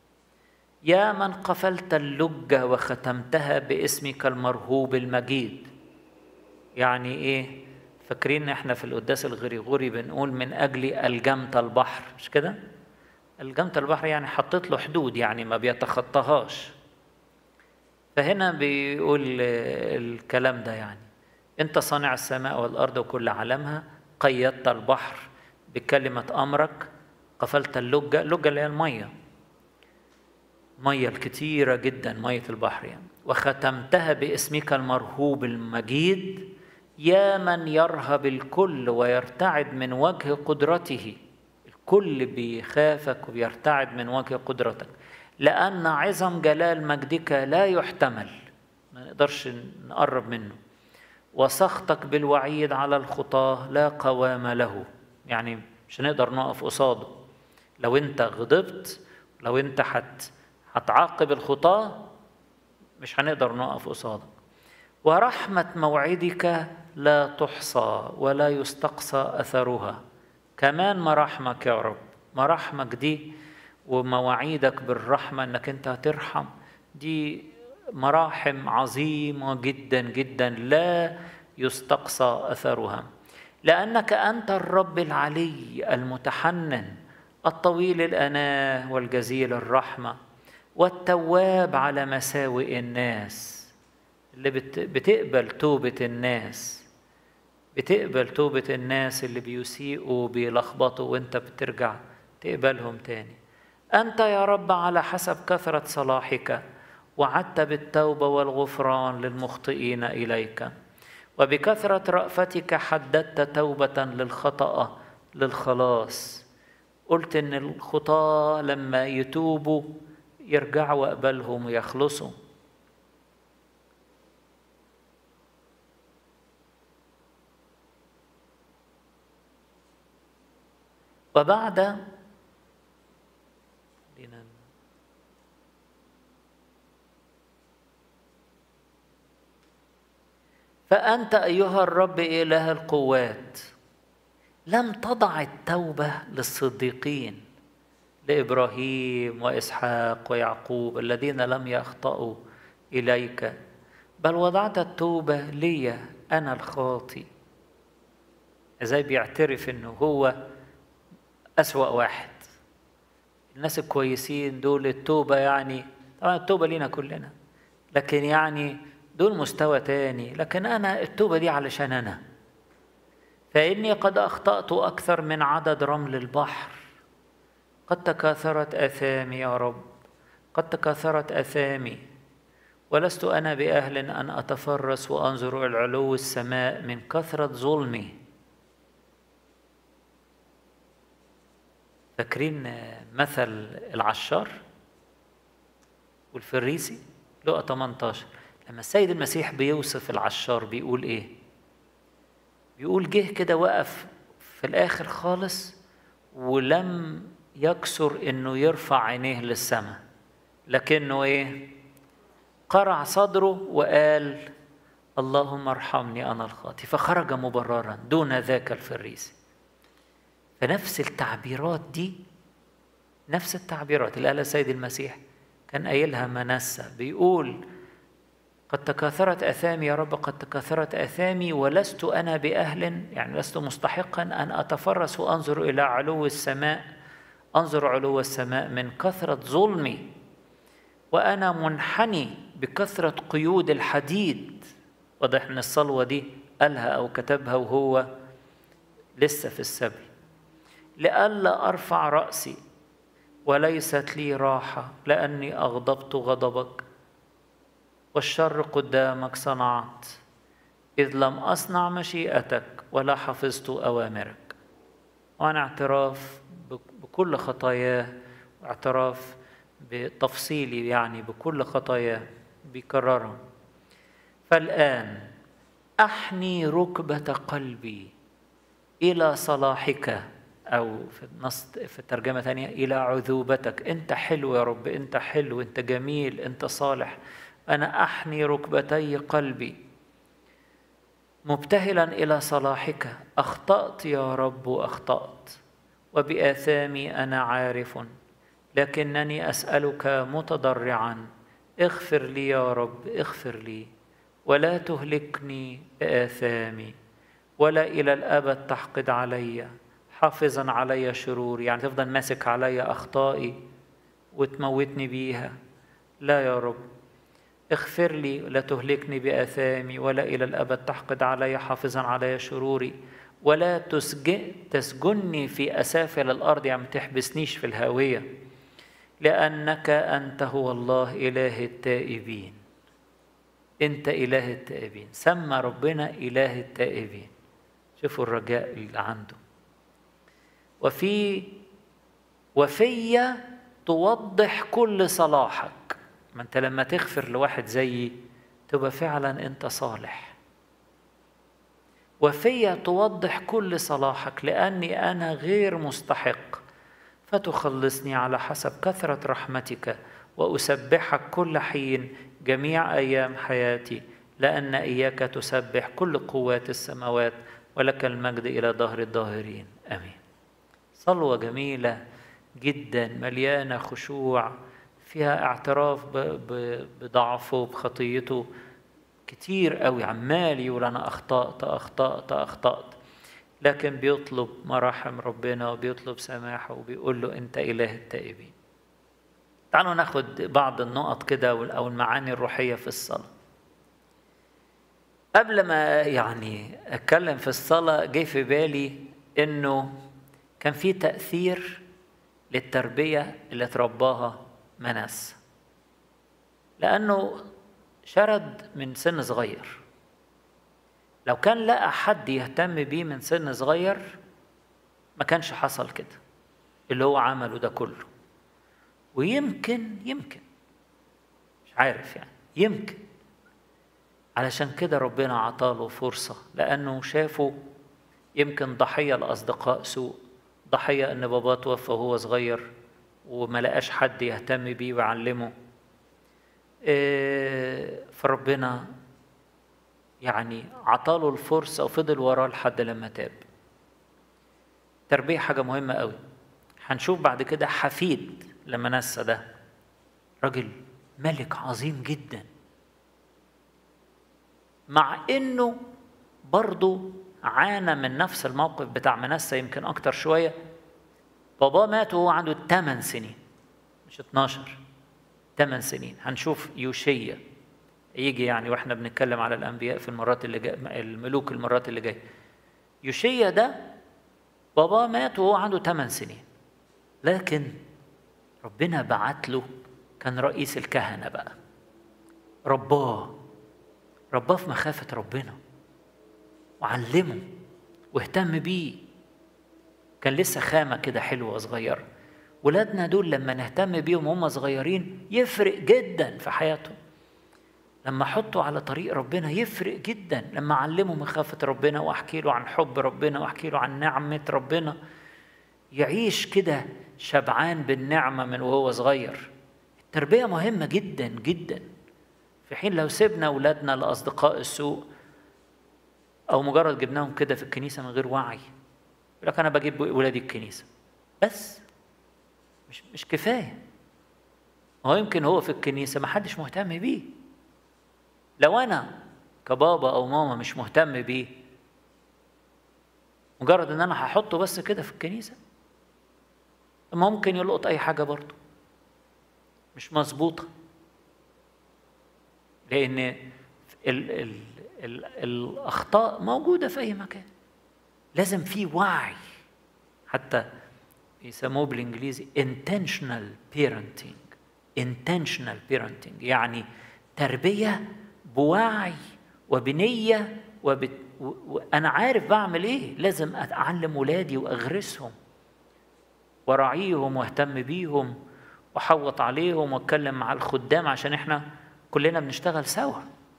يا من قفلت اللجة وختمتها باسمك المرهوب المجيد يعني إيه فاكرين احنا في القداس الغريغوري بنقول من أجل ألجمت البحر مش كده ألجمت البحر يعني حطيت له حدود يعني ما بيتخطاهاش فهنا بيقول الكلام ده يعني انت صانع السماء والارض وكل عالمها قيدت البحر بكلمة أمرك قفلت اللجة اللجة اللي هي المية مية الكتيرة جدا مية البحر يعني وختمتها باسمك المرهوب المجيد يا من يرهب الكل ويرتعد من وجه قدرته الكل بيخافك وبيرتعد من وجه قدرتك لأن عظم جلال مجدك لا يحتمل ما نقدرش نقرب منه وسخطك بالوعيد على الخطاة لا قوام له يعني مش هنقدر نقف قصاده لو انت غضبت لو انت حت هتعاقب الخطاة مش هنقدر نقف قصادك ورحمة موعدك لا تحصى ولا يستقصى أثرها كمان مراحمك يا رب مراحمك دي ومواعيدك بالرحمة انك انت هترحم دي مراحم عظيمة جدا جدا لا يستقصى أثرها لأنك أنت الرب العلي المتحنن الطويل الأناة والجزيل الرحمة والتواب على مساوئ الناس اللي بتقبل توبة الناس بتقبل توبة الناس اللي بيسيئوا وبيلخبطوا وانت بترجع تقبلهم تاني أنت يا رب على حسب كثرة صلاحك وعدت بالتوبة والغفران للمخطئين إليك وبكثرة رأفتك حددت توبة للخطأ للخلاص قلت إن الخطاة لما يتوبوا يرجعوا وأقبلهم ويخلصوا وبعد فأنت أيها الرب إله القوات لم تضع التوبة للصديقين لإبراهيم وإسحاق ويعقوب الذين لم يخطئوا إليك بل وضعت التوبة لي أنا الخاطي إزاي بيعترف إنه هو أسوأ واحد الناس الكويسين دول التوبة يعني طبعا التوبة لينا كلنا لكن يعني دول مستوى تاني لكن أنا التوبة دي علشان أنا فإني قد أخطأت أكثر من عدد رمل البحر قد تكاثرت آثامي يا رب قد تكاثرت آثامي ولست أنا بأهل أن أتفرس وأنظر إلى علو السماء من كثرة ظلمي فاكرين مثل العشار والفريسي لقى 18 لما السيد المسيح بيوصف العشار بيقول ايه بيقول جه كده وقف في الاخر خالص ولم يكسر انه يرفع عينيه للسماء لكنه ايه قرع صدره وقال اللهم ارحمني انا الخاطي فخرج مبررا دون ذاك الفريسي فنفس التعبيرات دي نفس التعبيرات اللي قالها السيد المسيح كان قايلها منسى بيقول قد تكاثرت اثامي يا رب قد تكاثرت اثامي ولست انا باهل يعني لست مستحقا ان اتفرس وانظر الى علو السماء انظر علو السماء من كثره ظلمي وانا منحني بكثره قيود الحديد واضح ان الصلوه دي قالها او كتبها وهو لسه في السبي لئلا ارفع راسي وليست لي راحه لاني اغضبت غضبك والشر قدامك صنعت اذ لم اصنع مشيئتك ولا حفظت اوامرك وانا اعتراف بكل خطاياه واعتراف بتفصيلي يعني بكل خطاياه بيكررها فالآن أحني ركبة قلبي إلى صلاحك أو في النص في الترجمة ثانية إلى عذوبتك أنت حلو يا رب أنت حلو أنت جميل أنت صالح أنا أحني ركبتي قلبي مبتهلا إلى صلاحك أخطأت يا رب أخطأت وبآثامي أنا عارف لكنني أسألك متضرعا اغفر لي يا رب اغفر لي ولا تهلكني بآثامي ولا إلى الأبد تحقد علي حافظا علي شروري يعني تفضل ماسك علي أخطائي وتموتني بيها لا يا رب اغفر لي لا تهلكني بآثامي ولا إلى الأبد تحقد علي حافظا علي شروري ولا تسجن تسجني في أسافل الأرض يعني ما تحبسنيش في الهاوية لأنك أنت هو الله إله التائبين أنت إله التائبين سمى ربنا إله التائبين شوفوا الرجاء اللي عنده وفي وفية توضح كل صلاحك ما أنت لما تغفر لواحد زيي تبقى فعلا أنت صالح وفية توضح كل صلاحك لأني أنا غير مستحق فتخلصني على حسب كثرة رحمتك وأسبحك كل حين جميع أيام حياتي لأن إياك تسبح كل قوات السماوات ولك المجد إلى ظهر الظاهرين آمين صلوة جميلة جدا مليانة خشوع فيها اعتراف بضعفه بخطيته كتير قوي عمال يقول أنا أخطأت أخطأت أخطأت لكن بيطلب مراحم ربنا وبيطلب سماحه وبيقول له أنت إله التائبين تعالوا ناخد بعض النقط كده أو المعاني الروحية في الصلاة قبل ما يعني أتكلم في الصلاة جه في بالي إنه كان في تأثير للتربية اللي ترباها مناس لأنه شرد من سن صغير لو كان لقى حد يهتم بيه من سن صغير ما كانش حصل كده اللي هو عمله ده كله ويمكن يمكن مش عارف يعني يمكن علشان كده ربنا عطاله فرصة لأنه شافه يمكن ضحية لأصدقاء سوء ضحية إن باباه توفى وهو صغير وما لقاش حد يهتم بيه ويعلمه فربنا يعني عطاله الفرصة وفضل وراه لحد لما تاب تربية حاجة مهمة قوي هنشوف بعد كده حفيد لما نسى ده راجل ملك عظيم جدا مع انه برضه عانى من نفس الموقف بتاع منسى يمكن اكتر شويه باباه مات وهو عنده 8 سنين مش 12 8 سنين هنشوف يوشيا يجي يعني واحنا بنتكلم على الانبياء في المرات اللي جايه الملوك المرات اللي جايه يوشيا ده باباه مات وهو عنده 8 سنين لكن ربنا بعت له كان رئيس الكهنه بقى رباه رباه في مخافه ربنا وعلمه واهتم بيه كان لسه خامه كده حلوه صغيره ولادنا دول لما نهتم بيهم هم صغيرين يفرق جدا في حياتهم لما احطه على طريق ربنا يفرق جدا لما اعلمه مخافه ربنا واحكي له عن حب ربنا واحكي له عن نعمه ربنا يعيش كده شبعان بالنعمه من وهو صغير التربيه مهمه جدا جدا في حين لو سيبنا اولادنا لاصدقاء السوء او مجرد جبناهم كده في الكنيسه من غير وعي يقول لك انا بجيب ولادي الكنيسه بس مش مش كفايه هو يمكن هو في الكنيسه ما حدش مهتم بيه لو انا كبابا او ماما مش مهتم بيه مجرد ان انا هحطه بس كده في الكنيسه ممكن يلقط اي حاجه برضه مش مظبوطه لان ال ال ال الاخطاء موجوده في اي مكان لازم في وعي حتى بيسموه بالانجليزي intentional parenting intentional parenting يعني تربيه بوعي وبنيه وبت... و... وانا عارف بعمل ايه لازم اعلم ولادي واغرسهم وراعيهم واهتم بيهم واحوط عليهم واتكلم مع الخدام عشان احنا كلنا بنشتغل سوا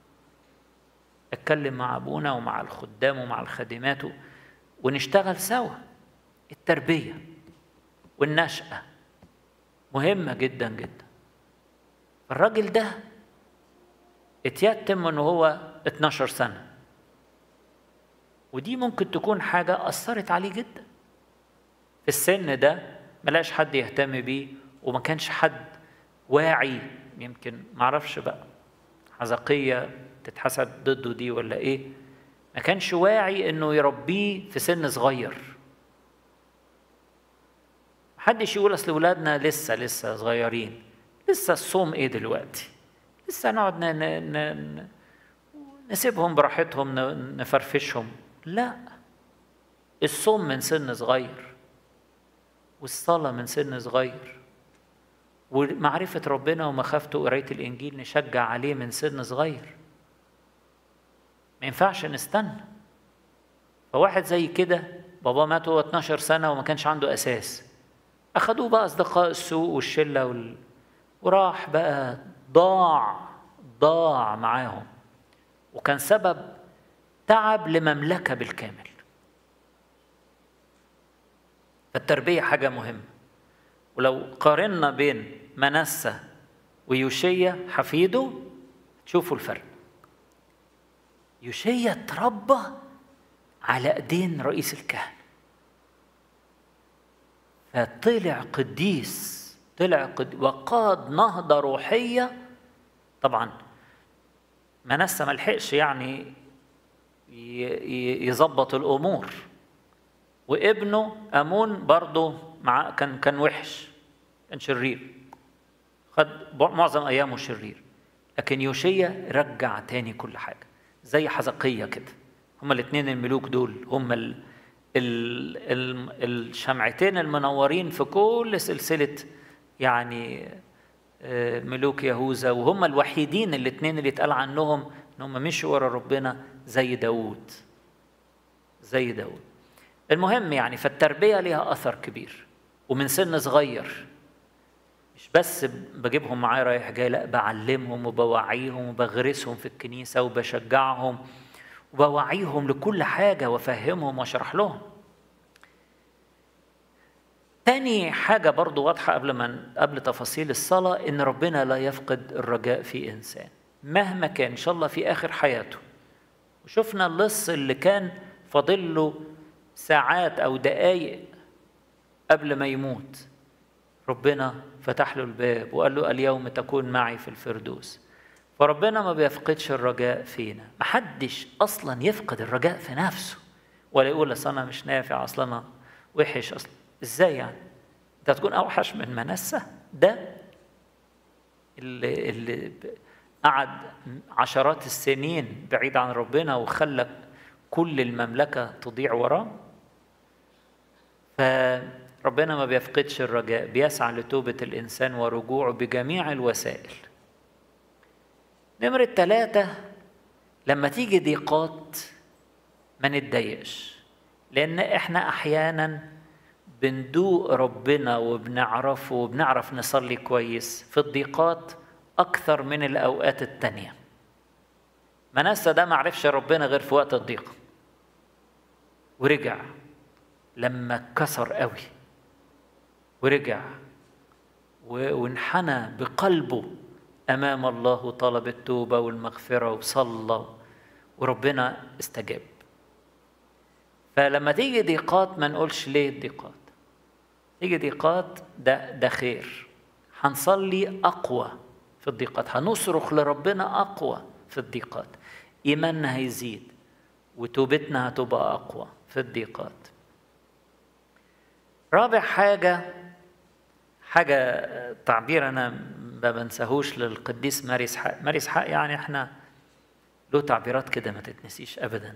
اتكلم مع ابونا ومع الخدام ومع الخادمات ونشتغل سوا التربيه والنشأة مهمة جدا جدا الراجل ده اتيتم من هو 12 سنة ودي ممكن تكون حاجة أثرت عليه جدا في السن ده ملاش حد يهتم بيه وما كانش حد واعي يمكن معرفش بقى حزقية تتحسب ضده دي ولا ايه ما كانش واعي انه يربيه في سن صغير محدش يقول اصل ولادنا لسه لسه صغيرين لسه الصوم ايه دلوقتي لسه نقعد ن... ن... ن... نسيبهم براحتهم نفرفشهم لا الصوم من سن صغير والصلاة من سن صغير ومعرفة ربنا ومخافته وقراية الإنجيل نشجع عليه من سن صغير ما ينفعش نستنى فواحد زي كده بابا مات وهو 12 سنة وما كانش عنده أساس أخدوه بقى أصدقاء السوق والشلة وال... وراح بقى ضاع ضاع معاهم وكان سبب تعب لمملكة بالكامل فالتربية حاجة مهمة ولو قارنا بين منسة ويوشية حفيده تشوفوا الفرق يوشية اتربى على ايدين رئيس الكهنة فطلع قديس طلع قد وقاد نهضة روحية طبعا منسى ما لحقش يعني يظبط الأمور وابنه أمون برضه مع كان كان وحش كان شرير خد معظم أيامه شرير لكن يوشيا رجع تاني كل حاجة زي حزقية كده هما الاثنين الملوك دول هما ال ال ال الشمعتين المنورين في كل سلسلة يعني ملوك يهوذا وهم الوحيدين الاثنين اللي اتقال عنهم ان هم مشوا ورا ربنا زي داوود زي داوود المهم يعني فالتربية ليها أثر كبير ومن سن صغير مش بس بجيبهم معايا رايح جاي لا بعلمهم وبوعيهم وبغرسهم في الكنيسة وبشجعهم وبوعيهم لكل حاجة وافهمهم واشرح لهم تاني حاجة برضو واضحة قبل ما قبل تفاصيل الصلاة إن ربنا لا يفقد الرجاء في إنسان مهما كان إن شاء الله في آخر حياته وشفنا اللص اللي كان فاضل له ساعات أو دقايق قبل ما يموت ربنا فتح له الباب وقال له اليوم تكون معي في الفردوس فربنا ما بيفقدش الرجاء فينا محدش أصلا يفقد الرجاء في نفسه ولا يقول أصل أنا مش نافع أصل أنا وحش أصلا ازاي يعني انت هتكون اوحش من منسى ده اللي, اللي قعد عشرات السنين بعيد عن ربنا وخلى كل المملكة تضيع وراه فربنا ما بيفقدش الرجاء بيسعى لتوبة الإنسان ورجوعه بجميع الوسائل نمرة ثلاثة لما تيجي ضيقات ما نتضايقش لأن إحنا أحياناً بندوق ربنا وبنعرفه وبنعرف نصلي كويس في الضيقات أكثر من الأوقات التانية منسى ده ما عرفش ربنا غير في وقت الضيق ورجع لما اتكسر قوي ورجع وانحنى بقلبه امام الله وطلب التوبه والمغفره وصلى وربنا استجاب فلما تيجي ضيقات ما نقولش ليه الضيقات تيجي ضيقات ده ده خير هنصلي اقوى في الضيقات هنصرخ لربنا اقوى في الضيقات ايماننا هيزيد وتوبتنا هتبقى اقوى في الضيقات رابع حاجه حاجه تعبير انا ما بنساهوش للقديس ماري اسحاق ماري اسحاق يعني احنا له تعبيرات كده ما تتنسيش ابدا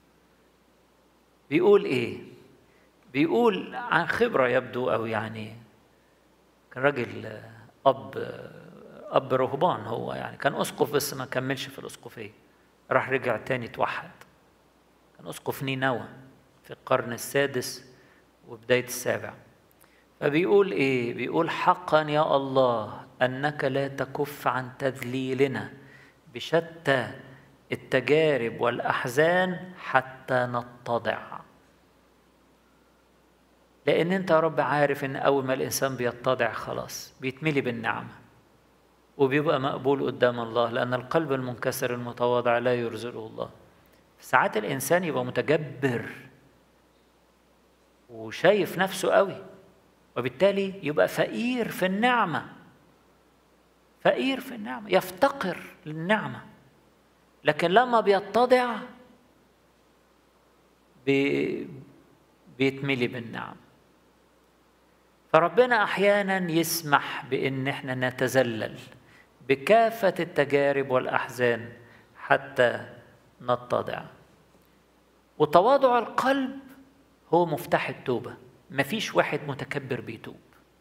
بيقول ايه بيقول عن خبره يبدو او يعني كان راجل اب اب رهبان هو يعني كان اسقف بس ما كملش في الاسقفيه راح رجع تاني توحد كان اسقف نينوى في القرن السادس وبدايه السابع فبيقول ايه بيقول حقا يا الله انك لا تكف عن تذليلنا بشتى التجارب والاحزان حتى نتضع لان انت يا رب عارف ان اول ما الانسان بيتضع خلاص بيتملي بالنعمه وبيبقى مقبول قدام الله لان القلب المنكسر المتواضع لا يرزقه الله ساعات الانسان يبقى متجبر وشايف نفسه قوي وبالتالي يبقى فقير في النعمه فقير في النعمه يفتقر للنعمه لكن لما بيتضع بي بيتملي بالنعم فربنا احيانا يسمح بان احنا نتذلل بكافه التجارب والاحزان حتى نتضع وتواضع القلب هو مفتاح التوبه مفيش واحد متكبر بيتوب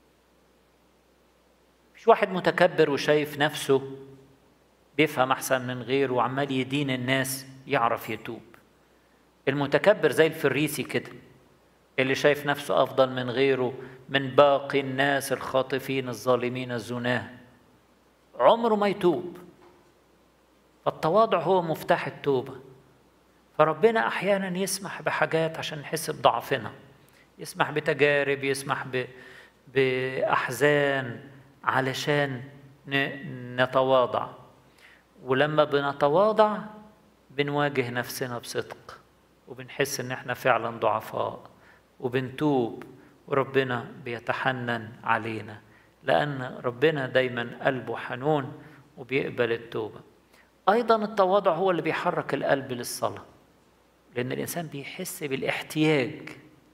مفيش واحد متكبر وشايف نفسه بيفهم احسن من غيره وعمال يدين الناس يعرف يتوب المتكبر زي الفريسي كده اللي شايف نفسه افضل من غيره من باقي الناس الخاطفين الظالمين الزناه عمره ما يتوب فالتواضع هو مفتاح التوبه فربنا احيانا يسمح بحاجات عشان نحس بضعفنا يسمح بتجارب يسمح ب... باحزان علشان ن... نتواضع ولما بنتواضع بنواجه نفسنا بصدق وبنحس ان احنا فعلا ضعفاء وبنتوب وربنا بيتحنن علينا لان ربنا دايما قلبه حنون وبيقبل التوبه ايضا التواضع هو اللي بيحرك القلب للصلاه لان الانسان بيحس بالاحتياج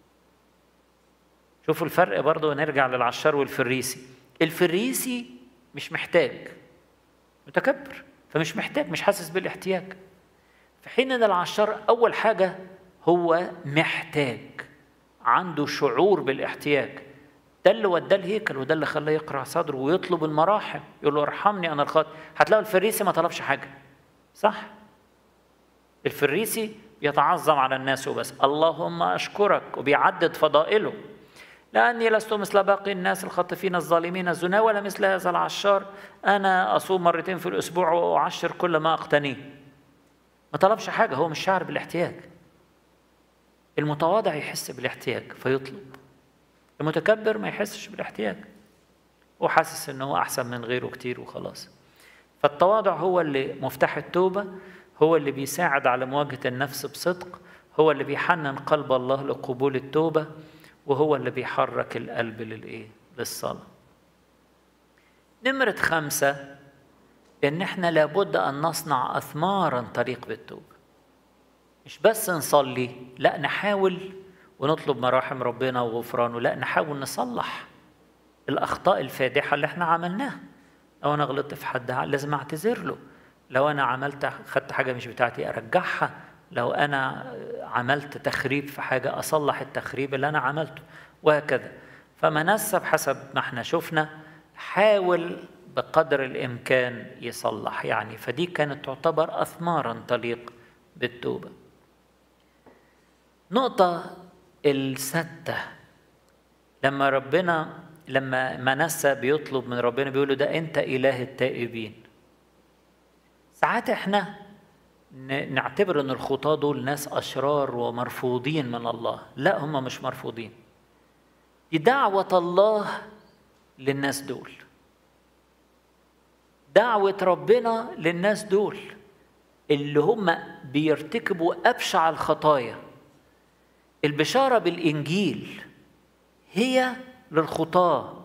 شوفوا الفرق برضه نرجع للعشار والفريسي الفريسي مش محتاج متكبر فمش محتاج مش حاسس بالاحتياج في حين ان العشار اول حاجه هو محتاج عنده شعور بالاحتياج ده اللي وداه الهيكل وده اللي خلاه يقرع صدره ويطلب المراحم يقول له ارحمني انا الخاطئ هتلاقوا الفريسي ما طلبش حاجه صح الفريسي يتعظم على الناس وبس اللهم اشكرك وبيعدد فضائله لاني لست مثل باقي الناس الخاطفين الظالمين الزنا ولا مثل هذا العشار انا اصوم مرتين في الاسبوع واعشر كل ما اقتنيه ما طلبش حاجه هو مش شاعر بالاحتياج المتواضع يحس بالاحتياج فيطلب المتكبر ما يحسش بالاحتياج هو حاسس ان هو احسن من غيره كتير وخلاص فالتواضع هو اللي مفتاح التوبه هو اللي بيساعد على مواجهه النفس بصدق هو اللي بيحنن قلب الله لقبول التوبه وهو اللي بيحرك القلب للايه للصلاه نمره خمسه ان احنا لابد ان نصنع اثمارا طريق بالتوبه مش بس نصلي لا نحاول ونطلب مراحم ربنا وغفرانه لا نحاول نصلح الاخطاء الفادحه اللي احنا عملناها لو انا غلطت في حد لازم اعتذر له لو انا عملت خدت حاجه مش بتاعتي ارجعها لو انا عملت تخريب في حاجه اصلح التخريب اللي انا عملته وهكذا فمنسى بحسب ما احنا شفنا حاول بقدر الامكان يصلح يعني فدي كانت تعتبر اثمارا تليق بالتوبه نقطه السته لما ربنا لما منسى بيطلب من ربنا بيقول له ده انت اله التائبين ساعات احنا نعتبر ان الخطاة دول ناس اشرار ومرفوضين من الله لا هم مش مرفوضين دي دعوة الله للناس دول دعوة ربنا للناس دول اللي هم بيرتكبوا أبشع الخطايا البشارة بالإنجيل هي للخطاة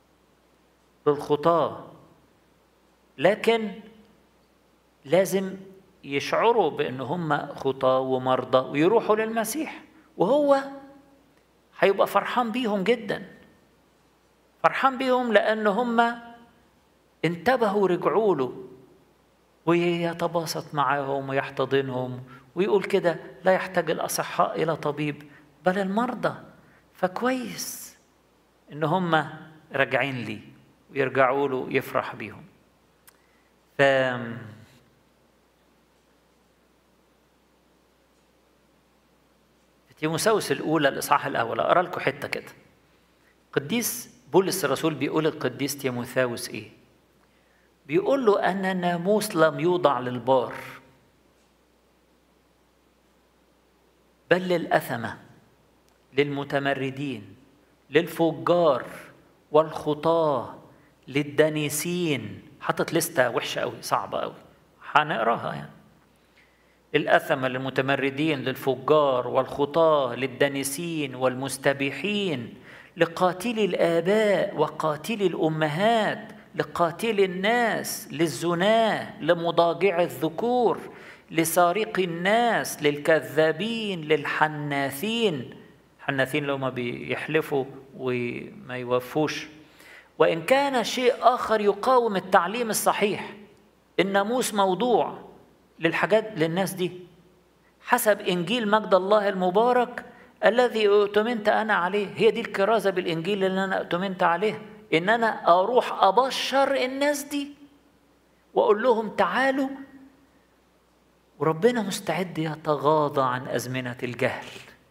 للخطاة لكن لازم يشعروا بأن هم خطاة ومرضى ويروحوا للمسيح وهو هيبقى فرحان بيهم جدا فرحان بيهم لأن هم انتبهوا رجعوا له ويتباسط معاهم ويحتضنهم ويقول كده لا يحتاج الأصحاء إلى طبيب بل المرضى فكويس إن هم راجعين لي ويرجعوا له يفرح بيهم ف في تيموساوس الأولى الإصحاح الأول أقرأ لكم حتة كده قديس بولس الرسول بيقول القديس تيموثاوس إيه؟ بيقول له أن الناموس لم يوضع للبار بل للأثمة للمتمردين للفجار والخطاة للدنيسين حطت لستة وحشة أوي صعبة أوي هنقراها يعني الأثمة للمتمردين للفجار والخطاة للدنيسين والمستبيحين لقاتلي الآباء وقاتلي الأمهات لقاتل الناس للزناة لمضاجع الذكور لسارق الناس للكذابين للحناثين حناثين لو ما بيحلفوا وما يوفوش وإن كان شيء آخر يقاوم التعليم الصحيح الناموس موضوع للحاجات للناس دي حسب إنجيل مجد الله المبارك الذي اؤتمنت أنا عليه هي دي الكرازة بالإنجيل اللي أنا اؤتمنت عليه ان انا اروح ابشر الناس دي واقول لهم تعالوا وربنا مستعد يتغاضى عن ازمنه الجهل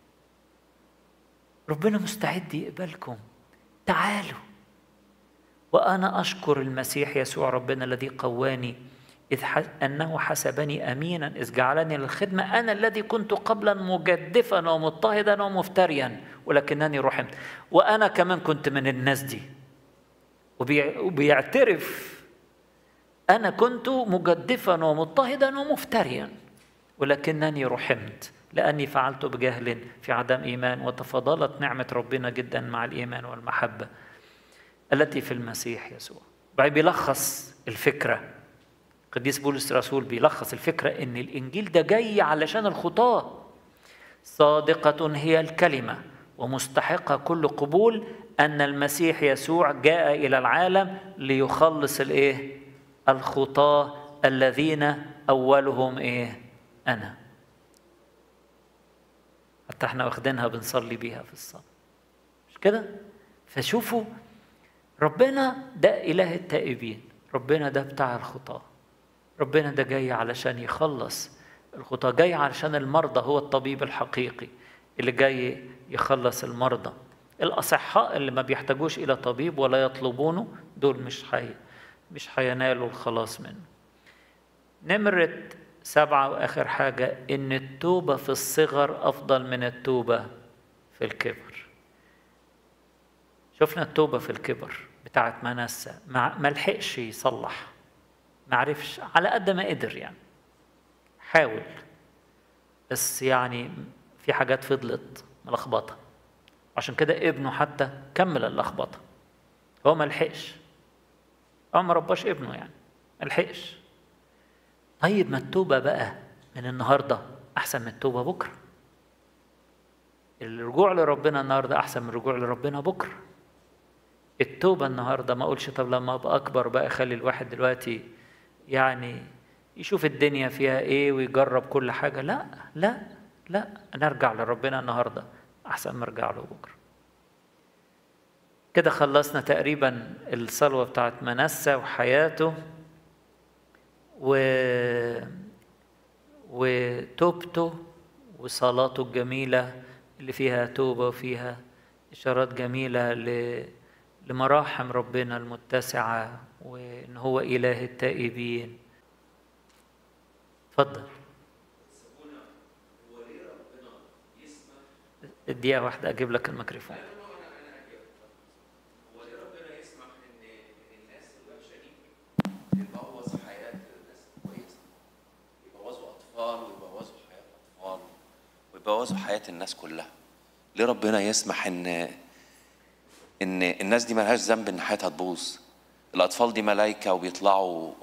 ربنا مستعد يقبلكم تعالوا وانا اشكر المسيح يسوع ربنا الذي قواني إذ أنه حسبني أمينا إذ جعلني للخدمة أنا الذي كنت قبلا مجدفا ومضطهدا ومفتريا ولكنني رحمت وأنا كمان كنت من الناس دي وبيعترف أنا كنت مجدفا ومضطهدا ومفتريا ولكنني رحمت لأني فعلت بجهل في عدم إيمان وتفاضلت نعمة ربنا جدا مع الإيمان والمحبة التي في المسيح يسوع بعد بيلخص الفكرة قديس بولس الرسول بيلخص الفكرة إن الإنجيل ده جاي علشان الخطاة صادقة هي الكلمة ومستحقة كل قبول أن المسيح يسوع جاء إلى العالم ليخلص الإيه؟ الخطاة الذين أولهم إيه؟ أنا حتى احنا واخدينها بنصلي بيها في الصلاة مش كده؟ فشوفوا ربنا ده إله التائبين ربنا ده بتاع الخطاة ربنا ده جاي علشان يخلص الخطاة جاي علشان المرضى هو الطبيب الحقيقي اللي جاي يخلص المرضى الأصحاء اللي ما بيحتاجوش إلى طبيب ولا يطلبونه دول مش حي مش هينالوا الخلاص منه نمرة سبعة وآخر حاجة إن التوبة في الصغر أفضل من التوبة في الكبر شفنا التوبة في الكبر بتاعت منسى ما لحقش يصلح ما عرفش على قد ما قدر يعني حاول بس يعني في حاجات فضلت ملخبطه عشان كده ابنه حتى كمل اللخبطه هو ما لحقش هو ما رباش ابنه يعني ما لحقش طيب ما التوبه بقى من النهارده احسن من التوبه بكره الرجوع لربنا النهارده احسن من الرجوع لربنا بكره التوبه النهارده ما اقولش طب لما ابقى اكبر بقى خلي الواحد دلوقتي يعني يشوف الدنيا فيها ايه ويجرب كل حاجه لا لا لا نرجع لربنا النهارده احسن ما ارجع له بكره كده خلصنا تقريبا الصلوه بتاعت منسى وحياته و وتوبته وصلاته الجميله اللي فيها توبه وفيها إشارات جميلة ل... لمراحم ربنا المتسعة وإن هو إله التائبين اتفضل دقيقة واحدة أجيب لك الميكروفون يبوظ حياة الناس كويسة يبوظوا أطفال ويبوظوا حياة أطفال ويبوظوا حياة الناس كلها ليه ربنا يسمح إن إن الناس دي ملهاش ذنب إن حياتها تبوظ الأطفال دي ملايكة وبيطلعوا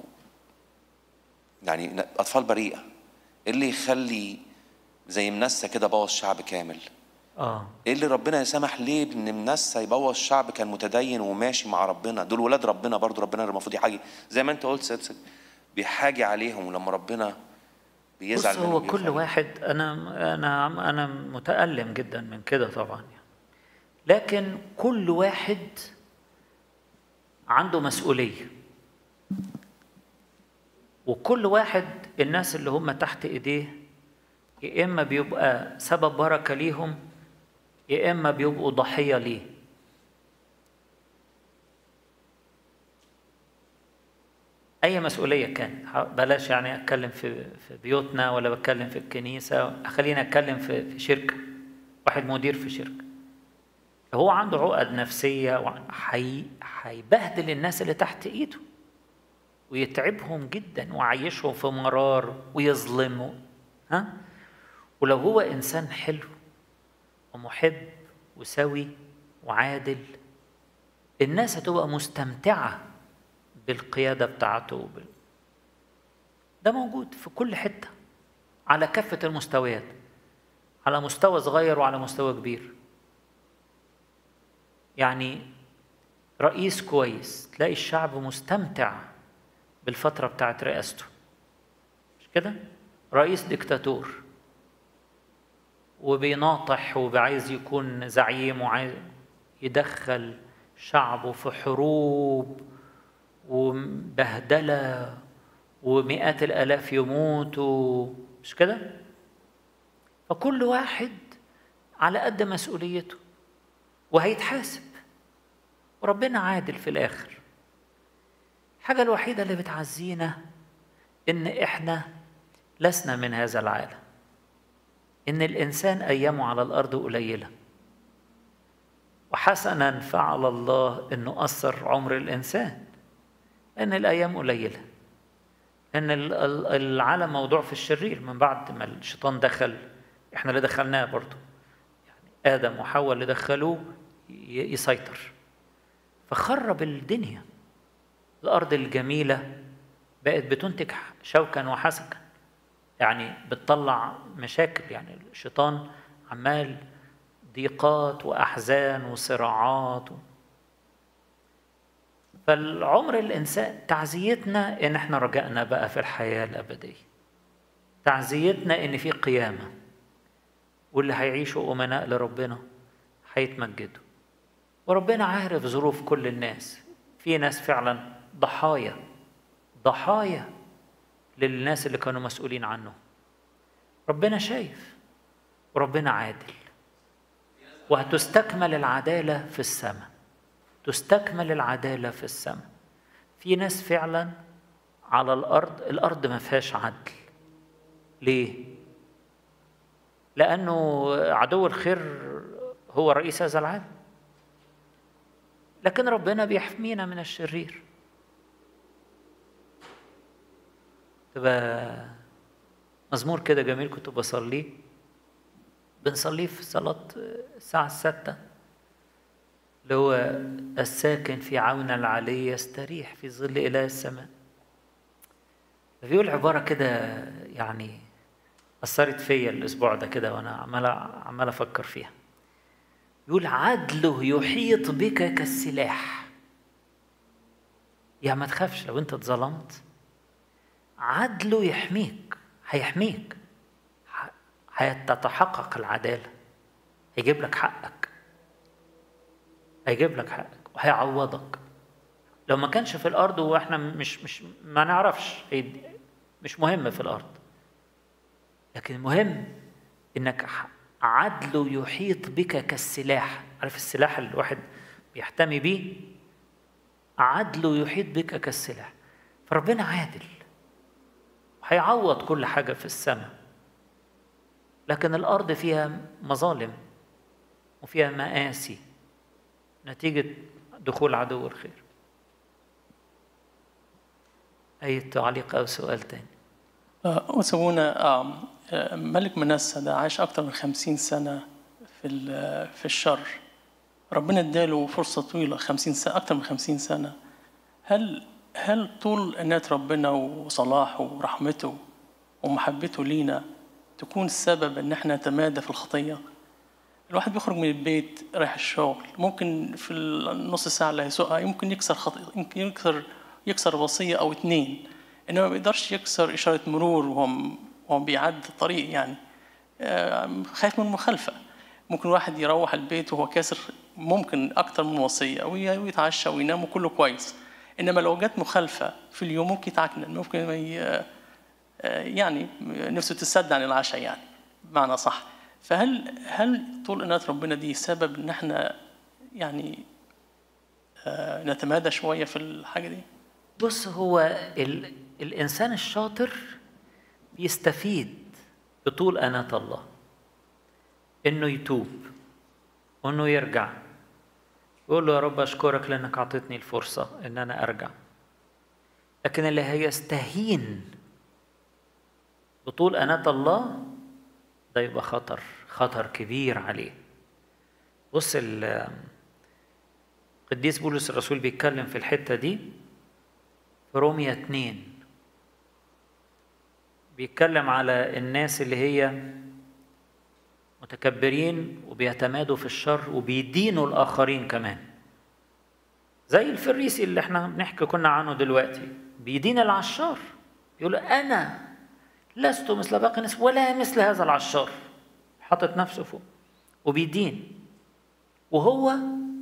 يعني أطفال بريئة إيه اللي يخلي زي منسى كده بوظ شعب كامل آه ايه اللي ربنا يسمح ليه ان منسى يبوظ شعب كان متدين وماشي مع ربنا دول ولاد ربنا برضو ربنا المفروض يحاجي زي ما انت قلت سيد بيحاجي عليهم ولما ربنا بص بيزعل هو منهم كل بيخلي- واحد أنا أنا أنا متألم جدا من كده طبعا يعني. لكن كل واحد عنده مسؤولية وكل واحد الناس اللي هم تحت إيديه يا إما بيبقى سبب بركة ليهم يا إما بيبقوا ضحية ليه أي مسؤولية كان بلاش يعني أتكلم في في بيوتنا ولا بتكلم في الكنيسة خلينا أتكلم في في شركة واحد مدير في شركة هو عنده عقد نفسية وع- حي... هيبهدل الناس اللي تحت إيده ويتعبهم جدا ويعيشهم في مرار ويظلمهم ها ولو هو إنسان حلو ومحب وسوي وعادل الناس هتبقى مستمتعة بالقيادة بتاعته وبال... ده موجود في كل حتة على كافة المستويات على مستوى صغير وعلى مستوى كبير يعني رئيس كويس تلاقي الشعب مستمتع بالفترة بتاعت رئاسته مش كده؟ رئيس ديكتاتور وبيناطح وعايز يكون زعيم وعايز يدخل شعبه في حروب وبهدلة ومئات الآلاف يموتوا مش كده؟ فكل واحد على قد مسؤوليته وهيتحاسب وربنا عادل في الآخر الحاجة الوحيدة اللي بتعزينا إن إحنا لسنا من هذا العالم إن الإنسان أيامه على الأرض قليلة وحسنا فعل الله إنه أثر عمر الإنسان إن الأيام قليلة إن ال- ال- العالم موضوع في الشرير من بعد ما الشيطان دخل إحنا اللي دخلناه برضه يعني آدم وحواء اللي دخلوه ي- يسيطر فخرب الدنيا الأرض الجميلة بقت بتنتج شوكا وحسكا يعني بتطلع مشاكل يعني الشيطان عمال ضيقات وأحزان وصراعات و... فالعمر الإنسان تعزيتنا إن إحنا رجعنا بقى في الحياة الأبدية تعزيتنا إن في قيامة واللي هيعيشوا أمناء لربنا هيتمجدوا وربنا عارف ظروف كل الناس في ناس فعلا ضحايا ضحايا للناس اللي كانوا مسؤولين عنه ربنا شايف وربنا عادل وهتستكمل العدالة في السماء تستكمل العدالة في السماء في ناس فعلا على الأرض الأرض ما فيهاش عدل ليه؟ لأنه عدو الخير هو رئيس هذا العالم لكن ربنا بيحمينا من الشرير تبقى مزمور كده جميل كنت بصليه بنصليه في صلاة الساعة الستة اللي هو الساكن في عون العلي يستريح في ظل إله السماء بيقول عبارة كده يعني أثرت فيا الأسبوع ده كده وأنا عمال عمال أفكر فيها يقول عدله يحيط بك كالسلاح يا ما تخافش لو أنت اتظلمت عدله يحميك هيحميك ه- هتتحقق العدالة هيجيب لك حقك هيجيب لك حقك وهيعوضك لو ما كانش في الأرض وإحنا مش مش ما نعرفش هي- مش مهم في الأرض لكن المهم إنك ح- عدله يحيط بك كالسلاح عارف السلاح اللي الواحد بيحتمي بيه عدله يحيط بك كالسلاح فربنا عادل هيعوض كل حاجة في السماء لكن الأرض فيها مظالم وفيها مآسي نتيجة دخول عدو الخير أي تعليق أو سؤال تاني وسوونا ملك منسى ده عاش أكتر من خمسين سنة في في الشر ربنا اداله فرصة طويلة خمسين سنة أكتر من خمسين سنة هل هل طول عناية ربنا وصلاحه ورحمته ومحبته لينا تكون السبب إن احنا نتمادى في الخطية؟ الواحد بيخرج من البيت رايح الشغل ممكن في النص ساعة اللي هيسوقها يمكن يكسر خطية يمكن يكسر يكسر وصية أو اتنين إنما ما بيقدرش يكسر إشارة مرور وهو وهو بيعدي الطريق يعني خايف من المخالفة ممكن واحد يروح البيت وهو كاسر ممكن أكتر من وصية ويتعشى وينام وكله كويس إنما لو جت مخالفة في اليوم ممكن يتعكنن ممكن يعني نفسه تسد عن العشاء يعني بمعنى صح فهل هل طول إنات ربنا دي سبب إن إحنا يعني نتمادى شوية في الحاجة دي؟ بص هو ال... الإنسان الشاطر بيستفيد بطول أناة الله إنه يتوب وإنه يرجع يقول له يا رب أشكرك لأنك أعطيتني الفرصة إن أنا أرجع لكن اللي هيستهين بطول أناة الله ده يبقى خطر خطر كبير عليه بص القديس بولس الرسول بيتكلم في الحتة دي في رومية اتنين بيتكلم على الناس اللي هي متكبرين وبيتمادوا في الشر وبيدينوا الآخرين كمان زي الفريسي اللي احنا بنحكي كنا عنه دلوقتي بيدين العشار يقول أنا لست مثل باقي الناس ولا مثل هذا العشار حاطط نفسه فوق وبيدين وهو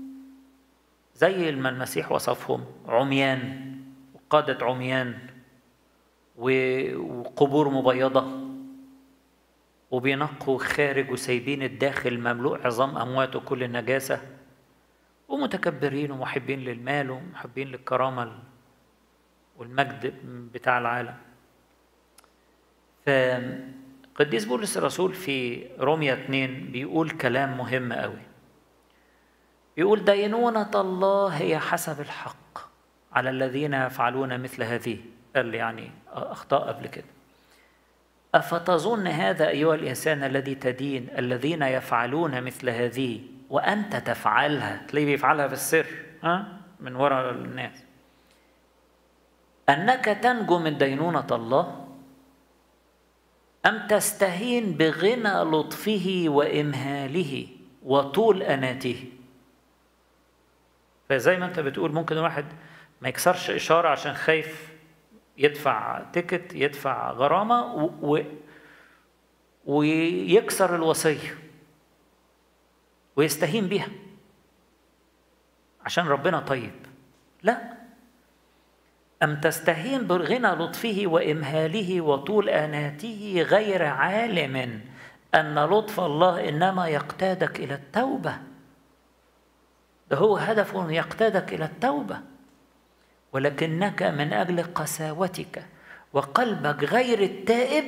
زي ما المسيح وصفهم عميان وقادة عميان وقبور مبيضة وبينقوا خارج وسايبين الداخل مملوء عظام أموات وكل النجاسة ومتكبرين ومحبين للمال ومحبين للكرامة والمجد بتاع العالم فقديس بولس الرسول في روميا 2 بيقول كلام مهم قوي بيقول دينونة الله هي حسب الحق على الذين يفعلون مثل هذه قال يعني أخطاء قبل كده أفتظن هذا أيها الإنسان الذي تدين الذين يفعلون مثل هذه وأنت تفعلها تلاقيه بيفعلها في السر ها من وراء الناس أنك تنجو من دينونة الله أم تستهين بغنى لطفه وإمهاله وطول أناته فزي ما أنت بتقول ممكن الواحد ما يكسرش إشارة عشان خايف يدفع تيكت يدفع غرامة و... و... ويكسر الوصية ويستهين بيها عشان ربنا طيب لا أم تستهين بغنى لطفه وإمهاله وطول آناته غير عالم أن لطف الله إنما يقتادك إلى التوبة ده هو هدفه يقتادك إلى التوبة ولكنك من أجل قساوتك وقلبك غير التائب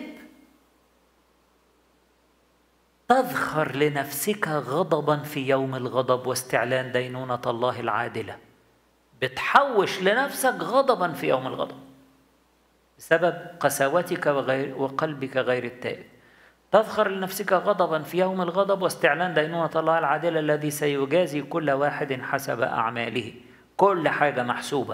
تذخر لنفسك غضبا في يوم الغضب واستعلان دينونة الله العادلة بتحوش لنفسك غضبا في يوم الغضب بسبب قساوتك وغير وقلبك غير التائب تذخر لنفسك غضبا في يوم الغضب واستعلان دينونة الله العادلة الذي سيجازي كل واحد حسب أعماله كل حاجة محسوبة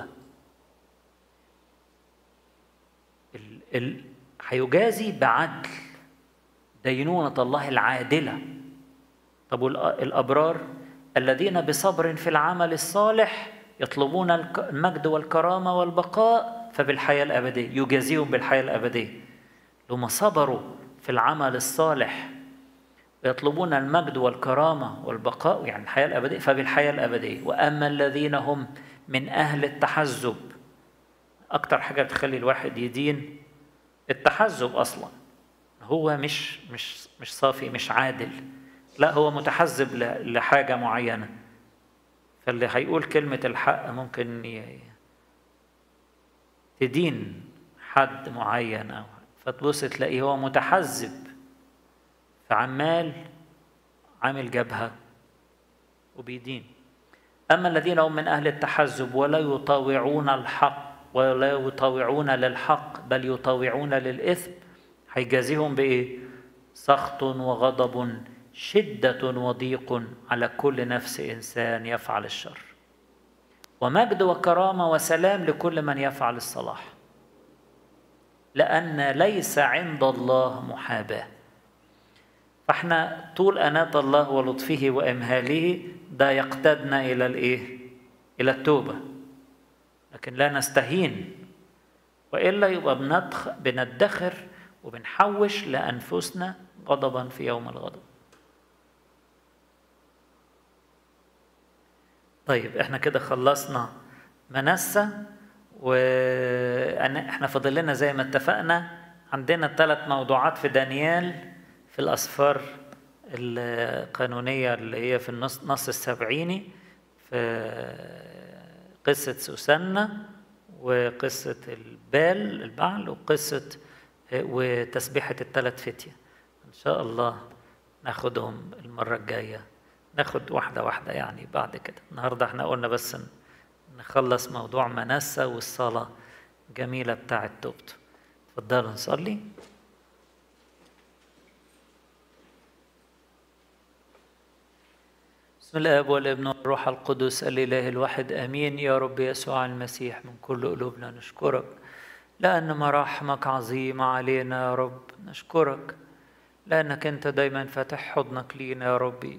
ال... ال... هيجازي بعدل دينونة الله العادلة طب والأبرار الذين بصبر في العمل الصالح يطلبون المجد والكرامة والبقاء فبالحياة الأبدية يجازيهم بالحياة الأبدية لما صبروا في العمل الصالح ويطلبون المجد والكرامة والبقاء يعني الحياة الأبدية فبالحياة الأبدية وأما الذين هم من أهل التحزب أكتر حاجة بتخلي الواحد يدين التحزب أصلا هو مش مش مش صافي مش عادل لا هو متحزب ل- لحاجة معينة فاللي هيقول كلمة الحق ممكن ي- تدين حد معين أو فتبص تلاقيه هو متحزب فعمال عامل جبهة وبيدين أما الذين هم من أهل التحزب ولا يطاوعون الحق ولا يطاوعون للحق بل يطاوعون للإثم هيجازيهم بإيه؟ سخط وغضب شدة وضيق على كل نفس إنسان يفعل الشر ومجد وكرامة وسلام لكل من يفعل الصلاح لأن ليس عند الله محاباة فاحنا طول أناة الله ولطفه وإمهاله ده يقتدنا إلى الإيه؟ إلى التوبة لكن لا نستهين وإلا يبقى بندخ بندخر وبنحوش لأنفسنا غضبا في يوم الغضب طيب احنا كده خلصنا منسى واحنا فاضل لنا زي ما اتفقنا عندنا ثلاث موضوعات في دانيال في الأسفار القانونية اللي هي في النص نص السبعيني في قصة سوسنة وقصة البال البعل وقصة وتسبيحة الثلاث فتية إن شاء الله ناخدهم المرة الجاية ناخد واحدة واحدة يعني بعد كده النهاردة احنا قلنا بس نخلص موضوع منسى والصلاة جميلة بتاعة توبته اتفضلوا نصلي بسم الاب والابن والروح القدس الاله الواحد امين يا رب يسوع المسيح من كل قلوبنا نشكرك لان مراحمك عظيمه علينا يا رب نشكرك لانك انت دايما فاتح حضنك لينا يا ربي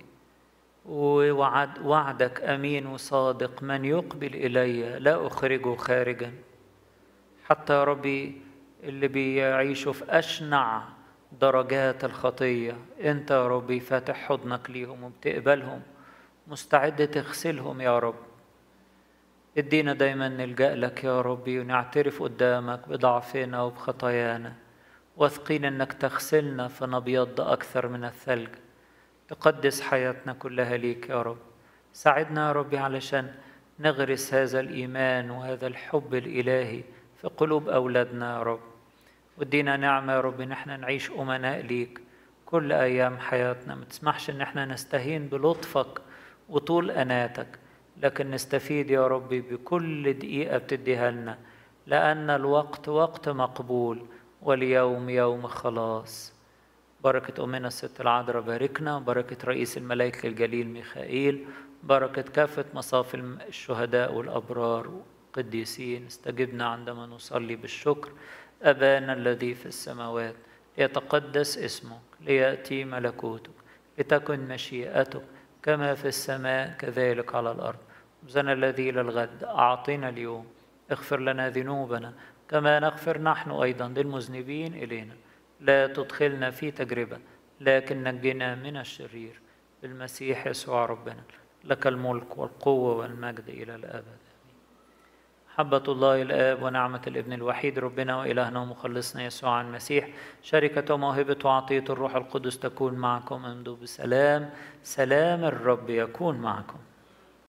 ووعد وعدك امين وصادق من يقبل الي لا اخرجه خارجا حتى يا ربي اللي بيعيشوا في اشنع درجات الخطيه انت يا ربي فاتح حضنك ليهم وبتقبلهم مستعد تغسلهم يا رب ادينا دايما نلجأ لك يا ربي ونعترف قدامك بضعفنا وبخطايانا واثقين انك تغسلنا فنبيض اكثر من الثلج تقدس حياتنا كلها ليك يا رب ساعدنا يا ربي علشان نغرس هذا الايمان وهذا الحب الالهي في قلوب اولادنا يا رب وادينا نعمه يا رب ان احنا نعيش امناء ليك كل ايام حياتنا ما تسمحش ان احنا نستهين بلطفك وطول أناتك لكن نستفيد يا ربي بكل دقيقة بتديها لنا لأن الوقت وقت مقبول واليوم يوم خلاص بركة أمنا الست العذراء باركنا بركة رئيس الملائكة الجليل ميخائيل بركة كافة مصاف الشهداء والأبرار والقديسين استجبنا عندما نصلي بالشكر أبانا الذي في السماوات ليتقدس اسمك ليأتي ملكوتك لتكن مشيئتك كما في السماء كذلك على الأرض خبزنا الذي للغد أعطنا اليوم اغفر لنا ذنوبنا كما نغفر نحن أيضا للمذنبين إلينا لا تدخلنا في تجربة لكن نجنا من الشرير بالمسيح يسوع ربنا لك الملك والقوة والمجد إلى الأبد محبة الله الآب ونعمة الابن الوحيد ربنا وإلهنا ومخلصنا يسوع المسيح شركة وموهبة وعطية الروح القدس تكون معكم امضوا بسلام سلام الرب يكون معكم